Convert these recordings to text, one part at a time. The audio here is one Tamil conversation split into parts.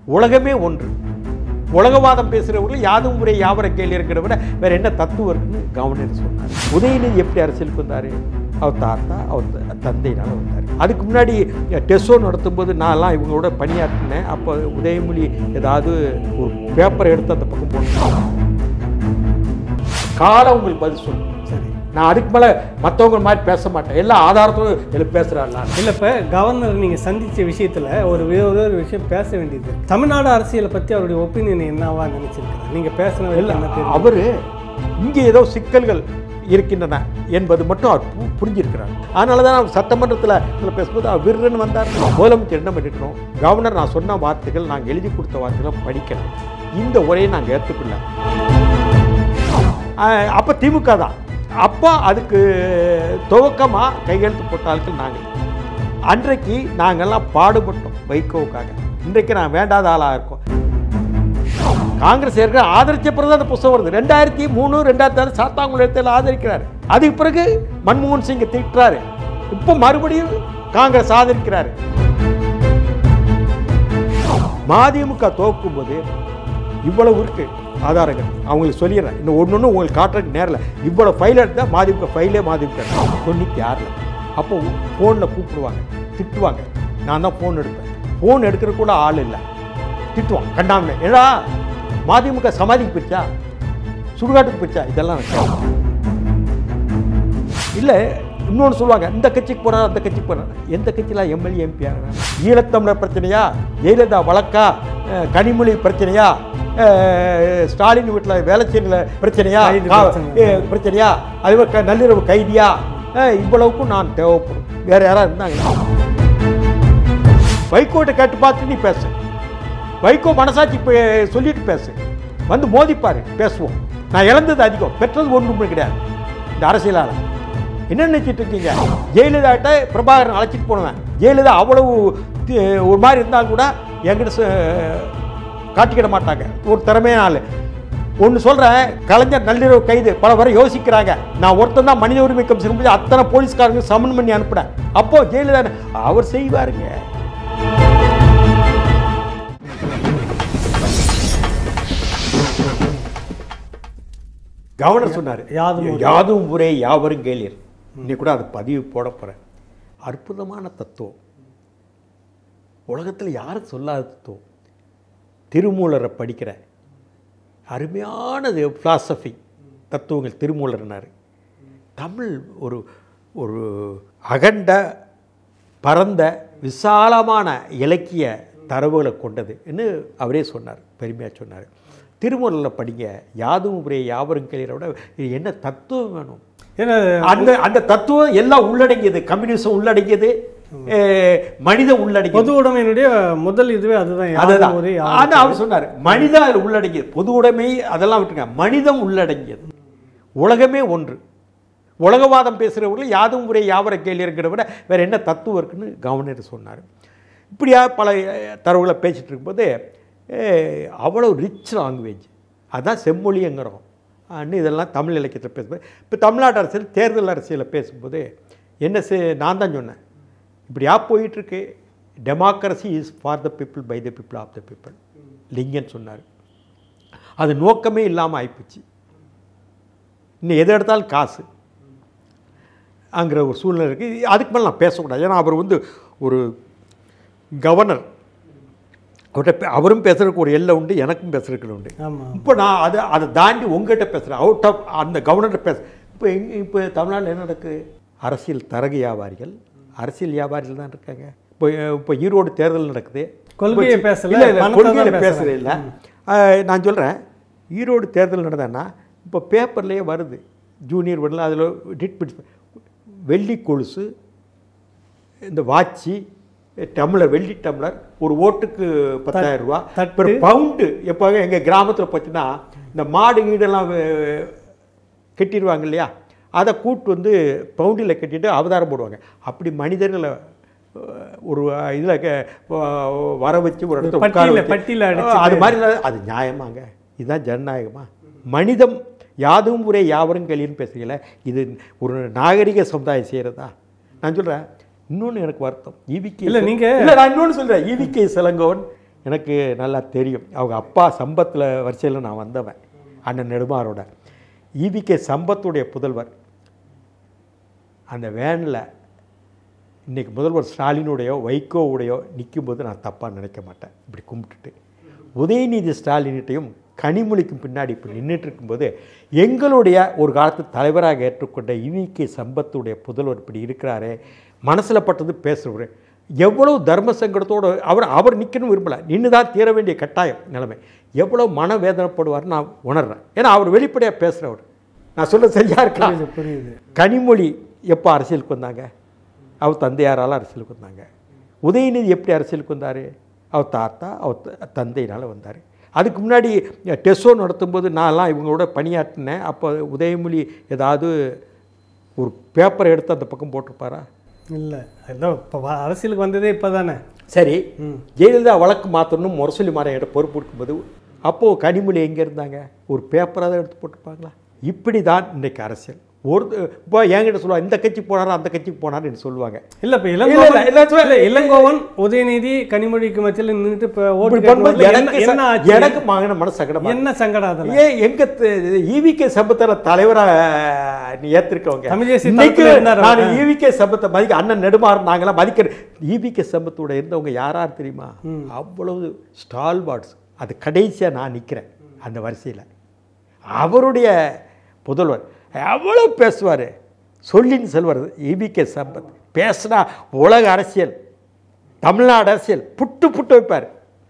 உலகமே ஒன்று உலகவாதம் பேசுகிறவர்கள் யாதும் முறை யாவர கேள்வி இருக்கிற விட வேற என்ன தத்துவம் இருக்குன்னு கவர்னர் சொன்னார் உதயநிதி எப்படி அரசியலுக்கு வந்தார் அவர் தாத்தா அவர் த- தந்தையினால வந்தார் அதுக்கு முன்னாடி டெஸ்டோ நடத்தும்போது நான்லாம் இவங்களோட பணியாற்றினேன் அப்போ உதயமொழி ஏதாவது ஒரு பேப்பரை எடுத்து அந்த பக்கம் போட்டு காலம் உங்களுக்கு பதில் சொல்லும் சரி நான் அதுக்கு மேலே மற்றவங்க மாதிரி பேச மாட்டேன் எல்லா ஆதாரத்தோடு எனக்கு பேசுகிறாள்லாம் இல்லை இப்போ கவர்னர் நீங்கள் சந்தித்த விஷயத்தில் ஒரு வே- ஒரே ஒரு விஷயம் பேச வேண்டியது தமிழ்நாடு அரசியலை பற்றி அவருடைய ஒப்பீனியன் என்னவா நினைச்சிருக்காரு நீங்கள் பேசினது இல்லை என்ன தெரியும் அவர் இங்கே ஏதோ சிக்கல்கள் இருக்கின்றன என்பது மட்டும் அவர் பு- புரிஞ்சிருக்கிறார் அதனால தான் அவர் சட்டமன்றத்தில் இதில் பேசும்போது அவர் விருதுன்னு வந்தார் முதலமைச்சர் என்ன பண்ணிருக்கணும் கவர்னர் நான் சொன்ன வார்த்தைகள் நாங்கள் எழுதி கொடுத்த வார்த்தைகளை படிக்கணும் இந்த உரையை நாங்கள் ஏற்றுக்கொள்ள அப்போ திமுக தான் அப்போ அதுக்கு துவக்கமாக கையெழுத்து போட்ட ஆட்கள் நாங்கள் அன்றைக்கு நாங்கள்லாம் பாடுபட்டோம் வைகோவுக்காக இன்றைக்கு நான் வேண்டாத ஆளாக இருக்கோம் காங்கிரஸ் ஏற்கனவே ஆதரிச்ச பிறகு தான் அந்த புத்தகம் வருது ரெண்டாயிரத்தி மூணு ரெண்டாயிரத்தி ஆறு சாத்தாங்குளத்தில் ஆதரிக்கிறார் அதுக்கு பிறகு மன்மோகன் சிங்கை திட்டுறாரு இப்போ மறுபடியும் காங்கிரஸ் ஆதரிக்கிறாரு மதிமுக தோக்கும்போது இவ்வளவு இருக்கு ஆதாரங்கள் அவங்களுக்கு சொல்லிடுறேன் இன்னும் ஒன்று ஒன்று உங்களுக்கு காட்டுறதுக்கு நேரில் இவ்வளோ ஃபைல் எடுத்தால் மதிமுக ஃபைலே மதிமுக தொண்ணூற்றி ஆறில் அப்போ ஃபோனில் கூப்பிடுவாங்க திட்டுவாங்க நான் தான் ஃபோன் எடுப்பேன் ஃபோன் எடுக்கிற கூட ஆள் இல்லை திட்டுவான் கண்டாமலே ஏடா மதிமுக சமாதிக்கு போச்சா சுடுகாட்டுக்கு போச்சா இதெல்லாம் நான் கேட்பேன். இல்லை இன்னொன்று சொல்லுவாங்க இந்த கட்சிக்கு போகிறார் அந்த கட்சிக்கு போகிறார் எந்த கட்சியில் எம்எல்ஏ எம்பி ஆகிறார் ஈழத்தமிழர் பிரச்சனையா ஜெயலலிதா வழக்கா அஹ், கனிமொழி பிரச்சனையா அஹ், ஸ்டாலின் வீட்டில் வேலைச்சேரியில் பிரச்சனையா கைது கா- பிரச்சனை. அஹ், பிரச்சனையா அதே மாதிரி க- நள்ளிரவு கைதியா அஹ், இவ்வளவுக்கும் நான் தேவைப்படும் வேற யாராவது இருந்தாங்க வைகோட்டை கேட்டு பார்த்து நீ பேசு வைகோ மனசாட்சி இப்போ சொல்லிட்டு பேசு வந்து மோதிப்பாரு பேசுவோம் நான் இழந்தது அதிகம் பெற்றது ஒன்றும் கிடையாது இந்த அரசியலால் என்ன நினைச்சிட்டு இருக்கீங்க ஜெயலலிதாட்ட பிரபாகரன் அழைச்சிட்டு போனவன் ஜெயலலிதா அவ்வளவு தி- ஒரு மாதிரி இருந்தாலும் கூட என்கிட்ட ச- காட்டிக்கிட மாட்டாங்க ஒரு திறமையான ஆள் ஒன்று சொல்கிறேன் கலைஞர் நள்ளிரவு கைது பல வரை யோசிக்கிறாங்க நான் ஒருத்தன் தான் மனித உரிமை கமிஷன் போய் அத்தனை போலீஸ்காரங்க சமன் பண்ணி அனுப்புனேன் அப்போ ஜெயலலிதா அவர் செய்வாருங்க கவர்னர் சொன்னார் யாதும் ஊரே. யாதும் ஊரே யாவரும் கேளீர் இன்னைக்கு கூட அது பதிவு போட போகிறேன் அற்புதமான தத்துவம் உலகத்தில் யாரும் சொல்லாத தத்துவம் திருமூலரை படிக்கிற அருமையானது ஃபிலாசபி தத்துவங்கள் திருமூலர்னார் தமிழ் ஒரு ஒரு அகண்ட பரந்த விசாலமான இலக்கிய தரவுகளை கொண்டதுன்னு அவரே சொன்னார் பெருமையாக சொன்னார் திருமூலரில் படிங்க யாதும் உரை யாவரும் கேள்வியை விட இது என்ன தத்துவம் வேணும் ஏன்னா அந்த அந்த தத்துவம் எல்லாம் உள்ளடங்கியது கம்யூனிசம் உள்ளடங்கியது அஹ், மனிதம் உள்ளடங்கியது பொது உடைமையினுடைய முதல் இதுவே அதுதான் அதுதான் யாதும் ஊரே யாவரும் ஆனா அவர் சொன்னார் மனித அதில் உள்ளடங்கியது பொது உடைமை அதெல்லாம் விட்டுங்க மனிதம் உள்ளடங்கியது உலகமே ஒன்று உலகவாதம் பேசுகிறவர்கள் யாதும் உரை யாவர கேள்வி இருக்கிற விட வேற என்ன தத்துவம் இருக்குன்னு கவர்னர் சொன்னார் இப்படியா பல அஹ், தரவுகளை பேசிட்டு இருக்கும்போது அஹ், அவ்வளோ ரிச் லாங்குவேஜ் அதான் செம்மொழிங்கிறோம் அன்னு இதெல்லாம் தமிழ் இலக்கியத்தில் பேசும்போது இப்போ தமிழ்நாட்டு அரசியல் தேர்தல் அரசியலில் பேசும்போது என்ன செய் நான் தான் சொன்னேன் இப்படியா போயிட்டுருக்கு democracy is for the people by the people of the people Lincoln சொன்னார் அது நோக்கமே இல்லாமல் ஆயிப்போச்சு இன்னும் எது எடுத்தாலும் காசு அங்கிற ஒரு சூழ்நிலை இருக்குது அதுக்கு மேலே நான் பேசக்கூடாது ஏன்னா அவர் வந்து ஒரு கவர்னர் அவர்கிட்ட பே- அவரும் பேசுறதுக்கு ஒரு எல்லை உண்டு எனக்கும் பேசுறதுக்கு உண்டு ஆமா இப்போ நான் அதை அதை தாண்டி உங்ககிட்ட பேசுகிறேன் அவுட் ஆஃப் அந்த கவர்னர்கிட்ட பேச இப்போ எங்க இப்போ தமிழ்நாட்டில் என்ன நடக்குது அரசியல் தரகு வியாபாரிகள் அரசியல் வியாபாரிகள் தான் இருக்காங்க இப்போ இப்போ ஈரோடு தேர்தல் நடக்குது கொள்கையை பேசல, இல்லை இல்லை பணத்தை தான் கொள்கையில் பேசுறாங்க. பேசுறது இல்லை அஹ், நான் சொல்கிறேன் ஈரோடு தேர்தல் நடந்தேன்னா இப்போ பேப்பர்லேயே வருது ஜூனியர் வரல அதில் டிட்மெண்ட் வெள்ளி கொலுசு இந்த வாட்சி டம்ளர் வெள்ளி டம்ளர் ஒரு ஓட்டுக்கு பத்தாயிரம் ரூபா தட்டு. அப்புறம் பவுண்டு எப்போ எங்கள் கிராமத்தில் பார்த்தீங்கன்னா இந்த மாடு கீடெல்லாம் வே- கட்டிடுவாங்க இல்லையா அதை கூட்டு வந்து பவுண்டில் கட்டிட்டு அவதாரம் போடுவாங்க அப்படி மனிதர்களை அஹ், ஒரு இதில் வர வச்சு ஒரு இடத்துல உட்கார பட்டியல- வச்சு, பட்டியல அடைச்சிட்டு. அது மாதிரி இல்ல- அது நியாயமாங்க இதுதான் ஜனநாயகமா மனிதம் யாதும் உரை யாவரும் கேள்வின்னு பேசுகிறீங்களே இது ஒரு நாகரிக சமுதாயம் செய்கிறதா நான் சொல்கிறேன் இன்னொன்று எனக்கு வருத்தம் ஈவிகே இல்ல, நீங்க- இல்லை நான் இன்னொன்று சொல்கிறேன் ஈவிகே சிலங்கோவன் எனக்கு நல்லா தெரியும் அவங்க அப்பா சம்பத்தில் வரிசையில் நான் வந்தவன் அண்ணன் நெடுமாரோட ஈவிகே சம்பத்துடைய புதல்வர் அந்த வேனில் இன்றைக்கி முதல்வர் ஸ்டாலினுடையோ வைகோவுடையோ நிற்கும்போது நான் தப்பாக நினைக்க மாட்டேன் இப்படி கும்பிட்டுட்டு உதயநிதி ஸ்டாலினிட்டையும் கனிமொழிக்கும் பின்னாடி இப்படி நின்றுட்டு இருக்கும்போது எங்களுடைய ஒரு காலத்து தலைவராக ஏற்றுக்கொண்ட இவிகே சம்பத்துடைய புதல்வர் இப்படி இருக்கிறாரே மனசில் பட்டது பேசுகிறவர் எவ்வளவு தர்ம சங்கடத்தோடு அவர் அவர் நிற்கணும் விரும்பல நின்று தான் தீர வேண்டிய கட்டாயம் நிலைமை எவ்வளோ மனவேதனைப்படுவார்னு நான் உணர்றேன் ஏன்னா அவர் வெளிப்படையாக பேசுகிறவர் நான் சொல்ல சரியா இருக்கா புரியுது புரியுது கனிமொழி எப்போ அரசியலுக்கு வந்தாங்க அவர் தந்தையாரால் அரசியலுக்கு வந்தாங்க உதயநிதி எப்படி அரசியலுக்கு வந்தார் அவர் தாத்தா அவர் த- தந்தையினால் வந்தார் அதுக்கு முன்னாடி டெஸ்டோ நடத்தும்போது நான்லாம் இவங்களோட பணியாற்றினேன் அப்போ உதயமொழி ஏதாவது ஒரு பேப்பரை எடுத்து அந்த பக்கம் போட்டிருப்பாரா இல்லை ஏதோ இப்போ அரசியலுக்கு வந்ததே இப்போ தானே சரி ம் ஜெயலலிதா வழக்கு மாற்றணும் முரசொலி மாறையிட பொறுப்பு இருக்கும்போது அப்போது கனிமொழி எங்கே இருந்தாங்க ஒரு பேப்பராக தான் எடுத்து போட்டுப்பாங்களா இப்படி தான் இன்றைக்கு அரசியல் ஒரு இப்போ என்கிட்ட சொல்லுவாங்க இந்த கட்சிக்கு போனாரா அந்த கட்சிக்கு போனாருன்னு சொல்லுவாங்க இல்ல இப்ப இல்ல, இளங்கோவன் இல்ல, சொல்ல- இல்ல, இளங்கோவன் உதயநிதி கனிமொழிக்கு மத்தியில் நின்றுட்டு இப்ப ஓட்டு இப்படி பண்ணும்போது கேட்கும்போது என்ன எனக்கு என்ன ச- ஆச்சு எனக்கு மகன மனசு சங்கடமா என்ன சங்கடம் அதுல ஏன் எங்க ஈவிகே சம்பத்தர தலைவரா நீ ஏத்திருக்கவங்க தமிழ் தேசிய இன்னைக்கு தளத்துல இருந்தாரு நான் அவர். ஈவிகே சம்பத்தை மதிக்க அண்ணன் நெடுமாறு நாங்களாம் மதிக்கிற ஈவிகே சம்பத்தோட இருந்தவங்க யாரார் தெரியுமா அவ்வளவு ஸ்டால் வார்ட்ஸ் அது கடைசியா நான் நிக்கிறேன் அந்த வரிசையில அவருடைய புதல்வர் எவ்வளவு பேசுவார் சொல்லின்னு செல்வர் ஈபிகே சம்பத் பேசினா உலக அரசியல் தமிழ்நாடு அரசியல் புட்டு புட்டு வைப்பார்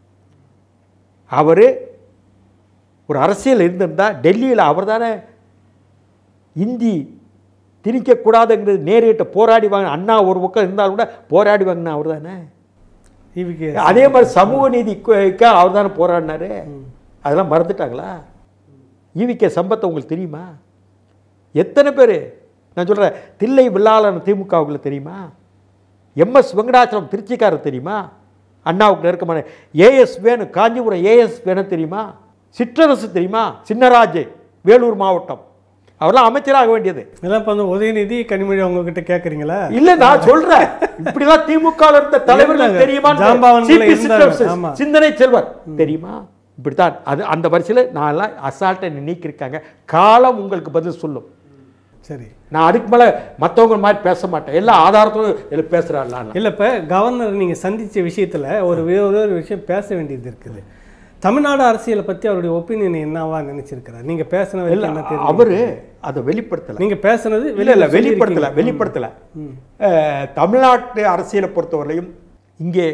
அவர் ஒரு அரசியல் இருந்திருந்தா டெல்லியில் அவர் தானே இந்தி திணிக்கக்கூடாதுங்கிறது நேரிட்ட போராடி வாங்க அண்ணா ஒரு பக்கம் இருந்தாலும் கூட போராடி வாங்கினா அவர் தானே இவிக்கு அதே மாதிரி சமூக நீதிக்கு அவர் தானே போராடினாரு அதெல்லாம் மறந்துட்டாங்களா ஈவிகே சம்பத்தை உங்களுக்கு தெரியுமா எத்தனை பேர் நான் சொல்கிறேன் தில்லை வில்லாளன் திமுகவுக்குள்ள தெரியுமா எம்எஸ் வெங்கடாச்சலம் திருச்சிக்காரர் தெரியுமா அண்ணாவுக்கு நெருக்கமான ஏஎஸ் வேணு காஞ்சிபுரம் ஏஎஸ் வேணு தெரியுமா சிற்றரசு தெரியுமா சின்னராஜ் வேலூர் மாவட்டம் அவர்லாம் அமைச்சராக வேண்டியது இதெல்லாம் இப்ப வந்து உதயநிதி கனிமொழி அவங்க கிட்ட கேக்குறீங்களா இல்ல நான் சொல்றேன் இப்படிலாம் திமுக ல இருந்த தலைவர்கள் இருந்தாங்க. தெரியுமா ஜாம்பவான்கள் இருந்தாங்க. ஆமா. சிந்தனை செல்வர் தெரியுமா இப்படித்தான் அது அந்த வரிசையில் நான் எல்லாம் அசால்ட்டை நீக்கியிருக்காங்க காலம் உங்களுக்கு பதில் சொல்லும் சரி நான் அதுக்கு மேல மத்தவங்க மாதிரி பேச மாட்டேன் எல்லா ஆதாரத்தோடும் இதில் பேசுகிறாள் இல்ல இப்ப கவர்னர் நீங்க சந்திச்ச விஷயத்துல ஒரு வே- ஒரே ஒரு விஷயம் பேச வேண்டியது இருக்குது தமிழ்நாடு அரசியலை பத்தி அவருடைய ஒப்பீனியன் என்னவா நினைச்சிருக்கிறார் நீங்க பேசின வரைக்கும் என்ன தெரியும் அவரு அதை வெளிப்படுத்தல நீங்க பேசுனது இல்ல இல்ல வெளியில வெளிப்படுத்தல வெளிப்படுத்தல அஹ், தமிழ்நாட்டு அரசியலை பொறுத்தவரையிலும் இங்கே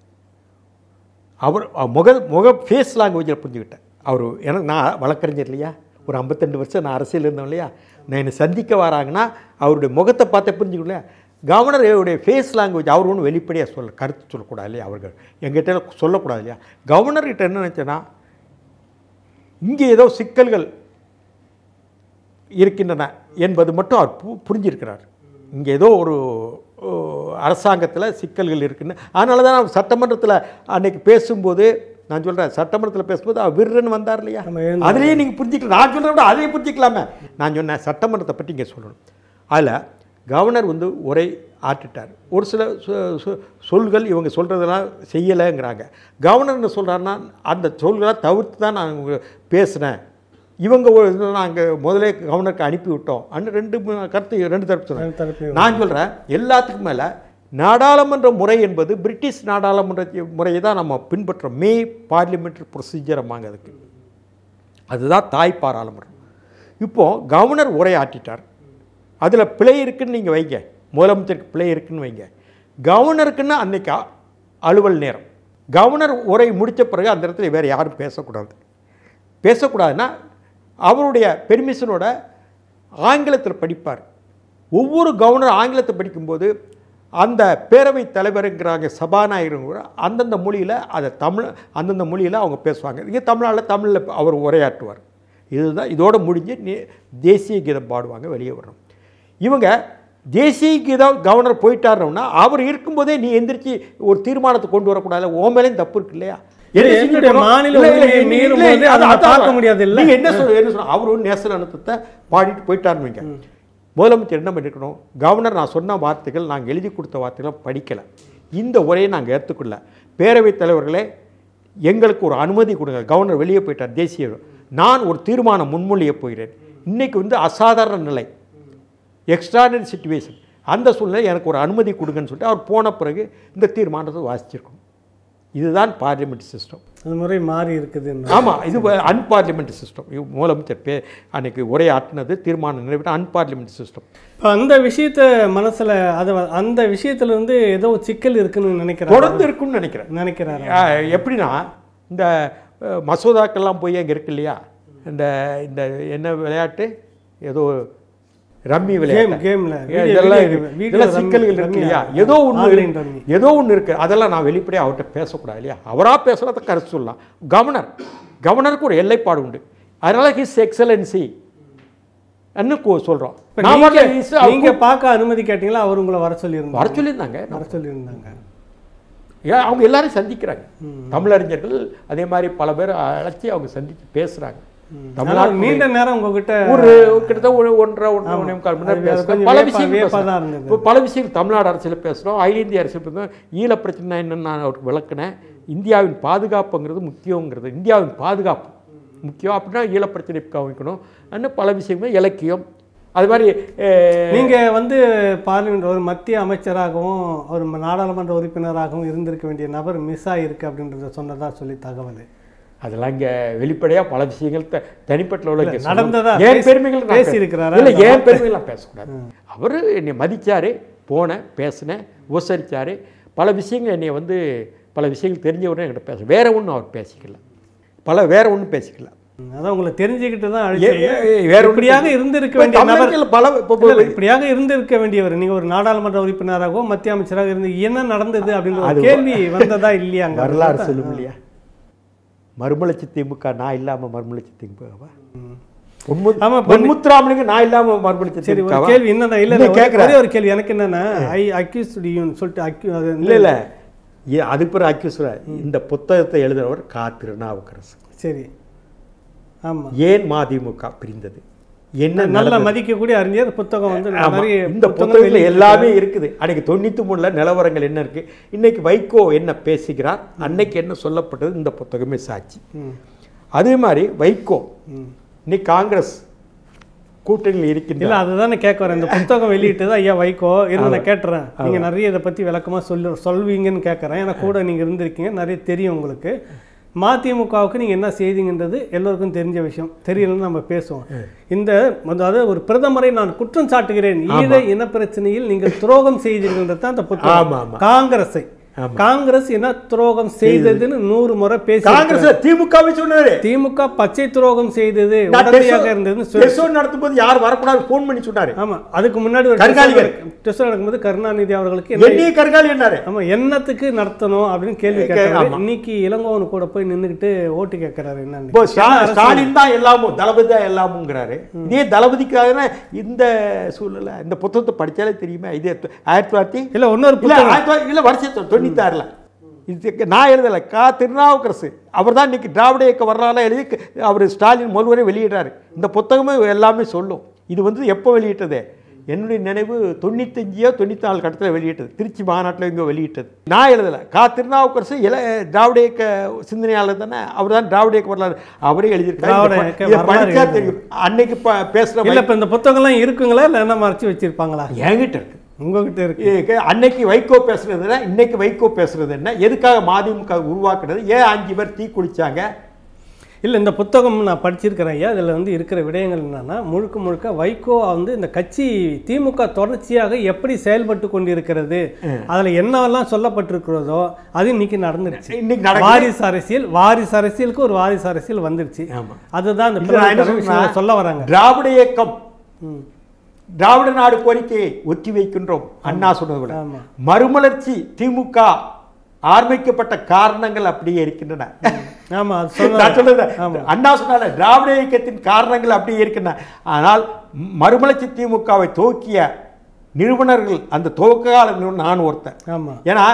அவர் அஹ், முக முக ஃபேஸ் லாங்குவேஜில் புரிஞ்சுக்கிட்டேன் அவர் எனக்கு நான் வழக்கறிஞர் இல்லையா ஒரு ஐம்பத்தெண்டு வருஷம் நான் அரசியல் இருந்தோம் இல்லையா நான் என்னை சந்திக்க வராங்கன்னா அவருடைய முகத்தை பார்த்தே புரிஞ்சுக்கல கவர்னருடைய ஃபேஸ் லாங்குவேஜ் அவர் ஒன்றும் வெளிப்படையாக சொல்ல கருத்து சொல்லக்கூடாது இல்லையா அவர்கள் எங்கிட்ட சொல்லக்கூடாது இல்லையா கவர்னர்கிட்ட என்ன நினச்சேன்னா இங்கே ஏதோ சிக்கல்கள் இருக்கின்றன என்பது மட்டும் அவர் பு புரிஞ்சிருக்கிறார் இங்கே ஏதோ ஒரு அரசாங்கத்தில் சிக்கல்கள் இருக்குன்னு அதனால தான் அவர் சட்டமன்றத்தில் அன்னைக்கு பேசும்போது நான் சொல்கிறேன் சட்டமன்றத்தில் பேசும்போது அவர் விருன்னு வந்தார் இல்லையா நம்ம எழுந்து அதுலேயே நீங்கள் புரிஞ்சிக்கலாம் நான் சொல்கிறத விட அதையும் புரிஞ்சிக்கலாமே நான் சொன்னேன் சட்டமன்றத்தை பற்றி இங்கே சொல்லணும் அதில் கவர்னர் வந்து உரை ஆற்றிட்டார் ஒரு சில சொ- சொ- சொல்கள் இவங்க சொல்கிறதெல்லாம் செய்யலைங்கிறாங்க கவர்னர் என்ன சொல்கிறாருன்னா அந்த சொல்களை தவிர்த்து தான் நான் உங்க பேசினேன் இவங்க ஒரு நாங்கள் முதலே கவர்னருக்கு அனுப்பி விட்டோம் அன்னு ரெண்டு மு- கருத்து ரெண்டு தரப்பு சொன்னாங்க ரெண்டு தரப்புலையும் நான் சொல்கிறேன் எல்லாத்துக்கும் மேலே நாடாளுமன்ற முறை என்பது பிரிட்டிஷ் நாடாளுமன்ற முறையை தான் நம்ம பின்பற்றோம் மே பார்லிமெண்ட்ரி ப்ரொசீஜரமாங்க அதுக்கு அதுதான் தாய் பாராளுமன்றம் இப்போது கவர்னர் உரையாற்றிட்டார் அதில் பிழை இருக்குன்னு நீங்கள் வைங்க முதலமைச்சருக்கு பிழை இருக்குன்னு வைங்க கவர்னருக்குன்னு அன்னைக்கு அ- அலுவல் நேரம் கவர்னர் உரை முடித்த பிறகு அந்த இடத்துல வேறு யாரும் பேசக்கூடாது பேசக்கூடாதுன்னா அவருடைய பெர்மிஷனோட ஆங்கிலத்தில் படிப்பார் ஒவ்வொரு கவர்னர் ஆங்கிலத்தை படிக்கும்போது அந்த பேரவைத் தலைவருங்கிறாங்க சபாநாயகரும் கூட அந்தந்த மொழியில் அதை தமிழ் அந்தந்த மொழியில் அவங்க பேசுவாங்க இங்கே தமிழ்நாட்டில் தமிழில் அவர் உரையாற்றுவார் இதுதான் இதோட முடிஞ்சு நே- தேசிய கீதம் பாடுவாங்க வெளியே வரணும் இவங்க தேசிய கீதம் கவர்னர் போயிட்டாருன்னா அவர் இருக்கும்போதே நீ எந்திரிச்சு ஒரு தீர்மானத்தை கொண்டு வரக்கூடாது ஓ மேலேயும் தப்பு இருக்கு இல்லையா இல்ல, என்ன என்னுடைய செஞ்சிருக்கணும்? மாநில இல்ல, இல்ல, உரிமையை இல்ல, மீறும் இல்ல, போது அதை அது- நான் அதான் பார்க்க முடியாது இல்ல? நீங்க என்ன சொல்ற என்ன சொல்ற அவர் ஒரு நேசல் அனுத்தத்தை பாடிட்டு போயிட்டாருன்னு வைங்க முதலமைச்சர் என்ன பண்ணிருக்கணும் கவர்னர் நான் சொன்ன வார்த்தைகள் நாங்கள் எழுதி கொடுத்த வார்த்தைகளை படிக்கலை இந்த உரையை நாங்கள் ஏற்றுக்கொள்ள பேரவைத் தலைவர்களே எங்களுக்கு ஒரு அனுமதி கொடுங்க கவர்னர் வெளியே போயிட்டார் தேசிய நான் ஒரு தீர்மானம் முன்மொழிய போகிறேன் இன்னைக்கு வந்து அசாதாரண நிலை எக்ஸ்ட்ராடனரி சுச்சுவேஷன் அந்த சூழ்நிலை எனக்கு ஒரு அனுமதி கொடுங்கன்னு சொல்லிட்டு அவர் போன பிறகு இந்த தீர்மானத்தை வாசிச்சிருக்கோம் இதுதான் பார்லிமெண்ட் சிஸ்டம் அந்த முறை மாறி இருக்குதுன்னு ஆமாம் இது அன்பார்லிமெண்ட் சிஸ்டம் முதலமைச்சர் பே அன்னைக்கு உரையாற்றினது தீர்மானம் நிறைவேற்ற அன்பார்லிமெண்ட் சிஸ்டம் இப்போ அந்த விஷயத்த மனசுல அது அந்த விஷயத்துல இருந்து ஏதோ சிக்கல் இருக்குன்னு நினைக்கிறாரு தொடர்ந்து இருக்குன்னு நினைக்கிறேன் நினைக்கிறாரு அஹ், எப்படின்னா இந்த அஹ், மசோதாக்கள்லாம் போய் அங்கே இருக்கு இல்லையா இந்த இந்த என்ன விளையாட்டு ஏதோ ரம்மி கேம் விளையாட்டு கேம்ல ஏன் இதெல்லாம் இருக்கு. இதெல்லாம் சிக்கல்கள் இருக்கு இல்லையா ஏதோ ஒன்று ஆன்லைன் ரம்மி ஏதோ ஒன்று இருக்கு அதெல்லாம் நான் வெளிப்படையாக அவர்கிட்ட பேசக்கூடாது இல்லையா அவராக பேசுகிறத கருத்து சொல்லலாம் கவர்னர் கவர்னருக்கு ஒரு எல்லைப்பாடு உண்டு அதனால ஹிஸ் எக்ஸலன்சி அன்னு சொல்கிறோம் இப்ப நான் நீங்க- மட்டும் his- நீங்க பார்க்க அனுமதி கேட்டீங்களா அவர் உங்களை வர சொல்லியிருந்தார் வர சொல்லியிருந்தாங்க வர சொல்லியிருந்தாங்க ஏன் அவங்க எல்லாரும் சந்திக்கிறாங்க தமிழறிஞர்கள் அதே மாதிரி பல பேர் அழைச்சி அவங்க சந்தித்து பேசுகிறாங்க அதாவது தமிழ்நாட்டு நீண்ட நேரம் உங்ககிட்ட ஒரு கிட்டத்தட்ட ஒரு ஒன்றரை ஒன்றரை ஒன்றே முக்கால் மணி நேரம் அது பேசுறோம் கொஞ்சம் பல வியப்பா- விஷயங்கள் வியப்பா பேசுறோம். தான் இருந்தது. இப்போ பல விஷயங்கள் தமிழ்நாடு அரசியல் பேசுகிறோம் அகில இந்திய அரசியல் பேசுகிறோம் ஈழ பிரச்சனை என்னன்னு நான் அவருக்கு விளக்குனேன் இந்தியாவின் பாதுகாப்புங்கிறது முக்கியங்கிறது இந்தியாவின் பாதுகாப்பு முக்கியம் அப்படின்னா ஈழ பிரச்சனை கவனிக்கணும் இன்னும் பல விஷயங்கள் இலக்கியம் அது மாதிரி அஹ், நீங்க வந்து பார்லிமெண்ட் ஒரு மத்திய அமைச்சராகவும் ஒரு நாடாளுமன்ற உறுப்பினராகவும் இருந்திருக்க வேண்டிய நபர் மிஸ் ஆயிருக்கு அப்படின்றத சொன்னதா சொல்லி தகவல் அதெல்லாம் இங்கே வெளிப்படையாக பல விஷயங்கள் த தனிப்பட்ட உள்ள இங்க சொல்லணும். நடந்ததா? ஏன் பேசி- பெருமைகள் நான் பேசியிருக்கிறாரா? பேச- இல்ல ஏன் பெருமைகள் நான் பேசக்கூடாது அவர் என்னை மதிச்சாரு போனேன் பேசினேன் உபசரிச்சாரு பல விஷயங்கள் என்னை வந்து பல விஷயங்கள் தெரிஞ்சவரை என்கிட்ட பேச வேற ஒன்றும் அவர் பேசிக்கல பல வேற ஒன்றும் பேசிக்கல அதான் உங்களை தெரிஞ்சுக்கிட்டு தான் ஏ- அழைச்சீங்க. ஏ- ஏ- வேற ஒண்ணும் இப்படியாக பேச- இருந்திருக்க இப்ப வேண்டிய நபர் தமிழர்கள் பல இப்ப- இப்ப- இல்ல, இல்ல, இப்படியாக இருந்திருக்க வேண்டியவர் நீங்க ஒரு நாடாளுமன்ற உறுப்பினராகவும் மத்திய அமைச்சராக இருந்து என்ன நடந்தது அப்படின்ற ஒரு அது- கேள்வி வந்ததா இல்லையா அங்க? வரலாறு சொல்லும் இல்லையா மறுமலர்ச்சி திமுக நான் இல்லாம மறுமலர்ச்சி திமுகவா ஆமா, இப்ப பொன்முத்துராமனுக்கு நான் இல்லாம மறுமலர்ச்சி சரி ஒரு திமுகவா கேள்வி என்னன்னா இல்ல நீ இல்ல, கேக்குற. ஒரே ஒரு கேள்வி எனக்கு என்னன்னா ஐ அக்யூஸ் யூன்னு சொல்லிட்டு அக்யூ அது இல்ல இல்ல ஏ- அதுக்கு பிறகு அக்யூஸ்வர இந்த புத்தகத்தை எழுதுறவர் கா திருநாவுக்கரசு சரி ஆமா ஏன் மதிமுக பிரிந்தது என்ன நல்ல நடந்தது? மதிக்கக்கூடிய அறிஞர் புத்தகம் வந்து ஆமா. நிறைய இந்த புத்தகங்கள் புத்தகத்துல வெளியிட்டு எல்லாமே இருக்குது அன்னைக்கு தொண்ணூத்தி மூணுல நிலவரங்கள் என்ன இருக்கு இன்னைக்கு வைகோ என்ன பேசுகிறார் அன்னைக்கு என்ன சொல்லப்பட்டது இந்த புத்தகமே சாட்சி ம், அதே மாதிரி வைகோ ம். இன்னைக்கு காங்கிரஸ் கூட்டணியில் இருக்கின்ற இல்ல அதுதானே கேட்க வரேன் இந்த புத்தகம் வெளியிட்டது ஐயா வைகோ இருந்து நான் கேட்டுறேன் நீங்க நிறைய இதை பத்தி விளக்கமா சொல்லு சொல்வீங்கன்னு கேட்கறேன் ஏன்னா கூட நீங்க இருந்திருக்கீங்க நிறைய தெரியும் உங்களுக்கு மதிமுகவுக்கு நீங்க என்ன செய்தீங்கன்றது எல்லோருக்கும் தெரிஞ்ச விஷயம் தெரியலன்னு நம்ம பேசுவோம் இந்த அதாவது ஒரு பிரதமரை நான் குற்றம் சாட்டுகிறேன் ஈழ இன பிரச்சனையில் நீங்கள் துரோகம் செய்தீர்கள் தான் அந்த ஆமா, புத்தகம் ஆமா. காங்கிரஸை ஆமா. காங்கிரஸ் என்ன துரோகம் செய்ததுன்னு நூறு முறை பேசி காங்கிரஸ் திமுகவை சொன்னாரு திமுக பச்சை துரோகம் செய்தது நான் உடனடியாக டெசோ- இருந்ததுன்னு சொல்லி டெசோ நடத்தும்போது யார் வரக்கூடாது ஃபோன் பண்ணி சொன்னாரு ஆமா அதுக்கு முன்னாடி ஒரு கருணாநிதி. டெஸ்ட் நடக்கும்போது கருணாநிதி அவர்களுக்கு என்ன என்னைய கருங்காலி என்னாரு ஆமா என்னத்துக்கு நடத்தணும் அப்படின்னு கேள்வி கே- கேட்டாரு ஆமா. இன்னைக்கு இளங்கோவன் கூட போய் நின்னுக்கிட்டு ஓட்டு கேட்கறாரு இப்போ என்னன்னு ஸ்டா- ஸ்டாலின் தான் எல்லாமும் தளபதி தான் எல்லாமுங்கிறாரு இதே தளபதிக்காக இந்த சூழ்நிலை இந்த புத்தகத்தை படிச்சாலே தெரியுமா இது ஆயிரத்தி தொள்ளாயிரத்தி இல்ல இன்னொரு இல்ல புத்தகம் ஆயிரத்தி தொள்ளாயிரத்தி இல்ல வருஷம் தொண்ணூத்தாறுல இதுக்கு நான் எழுதலை கா திருநாவுக்கரசு அவர் தான் இன்னைக்கு திராவிட இயக்க வரலாறு எழுதி அவர் ஸ்டாலின் முதல்வரே வெளியிடுறாரு இந்த புத்தகமே எல்லாமே சொல்லும் இது வந்து எப்போ வெளியிட்டது என்னுடைய நினைவு தொண்ணூத்தஞ்சியோ தொண்ணூத்தி நாலு கட்டத்தில் வெளியிட்டது திருச்சி மாநாட்டில் இங்கே வெளியிட்டது நான் எழுதலை கா திருநாவுக்கரசு இல திராவிட இயக்க சிந்தனையாளர் தானே அவர் தான் திராவிட இயக்க வரலாறு அவரே எழுதியிருக்காரு திராவிட இதை இயக்க ப- இதை வரலாறு படிச்சா எழுதுறாரு. தெரியும் அன்னைக்கு ப- பேசுற இல்ல இப்ப இந்த புத்தகம்லாம் இருக்குங்களா இல்ல என்ன மறைச்சு வச்சிருப்பாங்களா என்கிட்ட இருக்கு உங்ககிட்ட இருக்கு ஏ, அன்னைக்கு வைகோ பேசுறது என்ன இன்னைக்கு வைகோ பேசுறது என்ன எதுக்காக மதிமுக உருவாக்குறது ஏன் அஞ்சு பேர் தீ குளிச்சாங்க இல்ல இந்த புத்தகம் நான் படிச்சிருக்கிறேன் ஐயா இதுல வந்து இருக்கிற விடயங்கள் என்னன்னா முழுக்க முழுக்க வைகோ வந்து இந்த கட்சி திமுக தொடர்ச்சியாக எப்படி செயல்பட்டு கொண்டிருக்கிறது அதுல என்னவெல்லாம் சொல்லப்பட்டிருக்கிறதோ அது இன்னைக்கு நடந்துருச்சு இன்னைக்கு நடக்குது. வாரிசு அரசியல் வாரிசு அரசியலுக்கு ஒரு வாரிசு அரசியல் வந்துருச்சு ஆமா. அதுதான் இந்த இது நான் என்ன பிரதமர் சொல்றேன்னா, விஷயம் சொல்ல வராங்க திராவிட இயக்கம் ம். திராவிட நாடு கோரிக்கையை ஒத்தி வைக்கின்றோம் அண்ணா சொன்னது கூட ஆமா. மறுமலர்ச்சி திமுக ஆரம்பிக்கப்பட்ட காரணங்கள் அப்படியே இருக்கின்றன ஆமா அது நான் சொன்ன சொல்றது அண்ணா சொன்னால திராவிட இயக்கத்தின் காரணங்கள் அப்படியே இருக்கின்றன ஆனால் மறுமலர்ச்சி திமுகவை துவக்கிய நிறுவனர்கள் அந்த துவக்க கால நிறுவனம் நான் ஒருத்தன் ஆமா ஏன்னா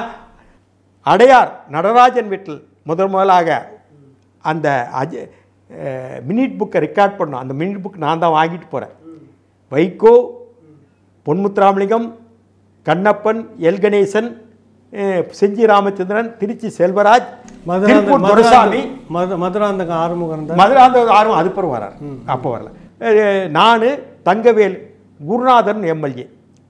அடையார் நடராஜன் வீட்டில் முதல் முதலாக அந்த அஜ மினிட் புக்கை ரெக்கார்ட் பண்ணோம் அந்த மினிட் புக் நான் தான் வாங்கிட்டு போகிறேன் வைகோ பொன்முத்துராமலிங்கம் கண்ணப்பன் எல் கணேசன் அஹ், செஞ்சி ராமச்சந்திரன் திருச்சி செல்வராஜ் மதுராந்த திருப்பூர் துரைசாமி மது மதுராந்தக ஆறுமுகம் தான் மதுராந்த ஆர்வம் அது பிறகு வரார் அப்போ வரல நான் தங்கவேல் குருநாதன் எம்எல்ஏ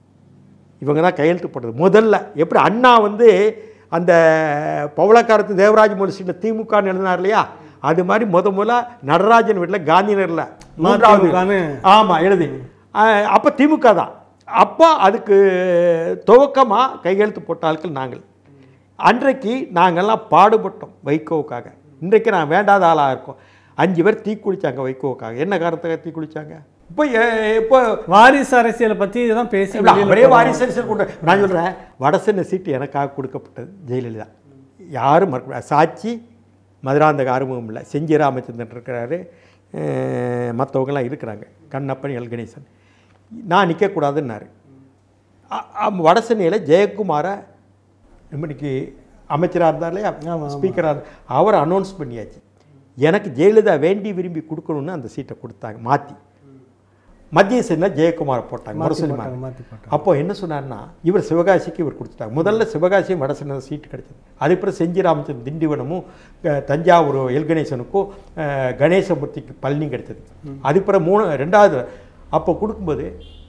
இவங்க தான் கையெழுத்து போட்டது முதல்ல எப்படி அண்ணா வந்து அந்த பவளக்காரத்து தேவராஜ் யூனிவர்சிட்டியில் திமுகன்னு எழுதினார் இல்லையா அது மாதிரி முத முதல்ல நடராஜன் வீட்டில் காந்திநகரில் மூன்றாவது மதிமுகன்னு ஆமாம் எழுதி அப்போ திமுக தான் அப்போ அதுக்கு துவக்கமாக கையெழுத்து போட்ட ஆட்கள் நாங்கள் அன்றைக்கு நாங்கள்லாம் பாடுபட்டோம் வைகோவுக்காக இன்றைக்கு நான் வேண்டாத ஆளாக இருக்கோம் அஞ்சு பேர் தீ குளிச்சாங்க வைகோவுக்காக என்ன காரணத்துக்காக தீ குளிச்சாங்க இப்போ எ- இப்போ வாரிசு அரசியலை பற்றி இதெல்லாம் பேசி இல்ல, வெளியில அவரே வாரிசு அரசியல் கொண்டு நான் சொல்கிறேன் வடசென்னை சீட்டு எனக்காக கொடுக்கப்பட்டது ஜெயலலிதா யாரும் மறக்க முடியாது. சாட்சி மதுராந்தக ஆறுமுகம் இல்லை செஞ்சி ராமச்சந்திரன் இருக்கிறாரு அஹ், மற்றவங்கெல்லாம் இருக்கிறாங்க கண்ணப்பன் எல் கணேசன் நான் நிற்கக்கூடாதுன்னாரு வடசென்னையில் ஜெயக்குமாரை இன்னைக்கு அமைச்சராக இருந்தார் இல்லையா ஸ்பீக்கராக இருந்தார் அவரை அனௌன்ஸ் பண்ணியாச்சு எனக்கு ஜெயலலிதா வேண்டி விரும்பி கொடுக்கணும்னு அந்த சீட்டை கொடுத்தாங்க மாற்றி மத்திய சென்னில் ஜெயக்குமாரை போட்டாங்க முரசொலி மாறன். மாற்றி போட்டாங்க அப்போ என்ன சொன்னார்னா இவர் சிவகாசிக்கு இவர் கொடுத்துட்டாங்க முதல்ல சிவகாசியும் வடசென்னை சீட்டு கிடைச்சது அதுக்கப்புறம் செஞ்சி ராமச்சந்திரன் திண்டிவனமும் அஹ், தஞ்சாவூர் எல்கணேசனுக்கும் அஹ், கணேசமூர்த்திக்கு பழனி கிடைச்சது அதுக்கப்புறம் மூணு ரெண்டாவது அப்போ கொடுக்கும்போது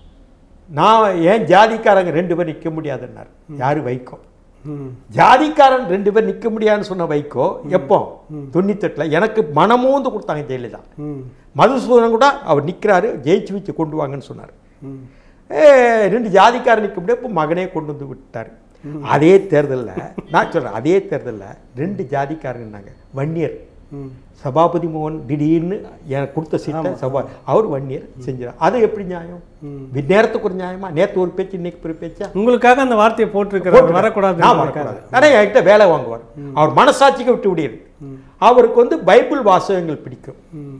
நான் ஏன் ஜாதிக்காரங்க ரெண்டு பேர் நிற்க முடியாதுன்னார் யார் வைக்கோ ம் ஜாதிக்காரன் ரெண்டு பேர் நிற்க முடியாதுன்னு சொன்ன வைக்கோ எப்போ தொண்ணூத்தெட்டில் எனக்கு மனமூந்து கொடுத்தாங்க ஜெயலலிதா ம் மதுசூதனன் கூட அவர் நிற்கிறாரு ஜெயிச்சு வச்சு கொண்டு வாங்கன்னு சொன்னார் ம் ஏ ரெண்டு ஜாதிக்காரன் நிற்க முடியாது இப்போ மகனே கொண்டு வந்து விட்டார் அதே தேர்தலில் நான் சொல்கிறேன் அதே தேர்தலில் ரெண்டு ஜாதிக்காரங்கன்னாங்க வன்னியர் ம் சபாபதி மோகன் திடீர்னு எனக்கு கொடுத்த சீட்டை சபா அவர் வன்னியர் செஞ்சார் அது எப்படி நியாயம் வி- நேரத்துக்கு ஒரு நியாயமா நேற்று ஒரு பேச்சு இன்னைக்கு ஒரு பேச்சா உங்களுக்காக அந்த வார்த்தையை போட்டிருக்கிறார் வரக்கூடாது நான் வரக்கூடாது நிறைய என்கிட்ட வேலை வாங்குவார் அவர் மனசாட்சிக்கு விட்டு விடியது அவருக்கு வந்து பைபிள் வாசகங்கள் பிடிக்கும் ம்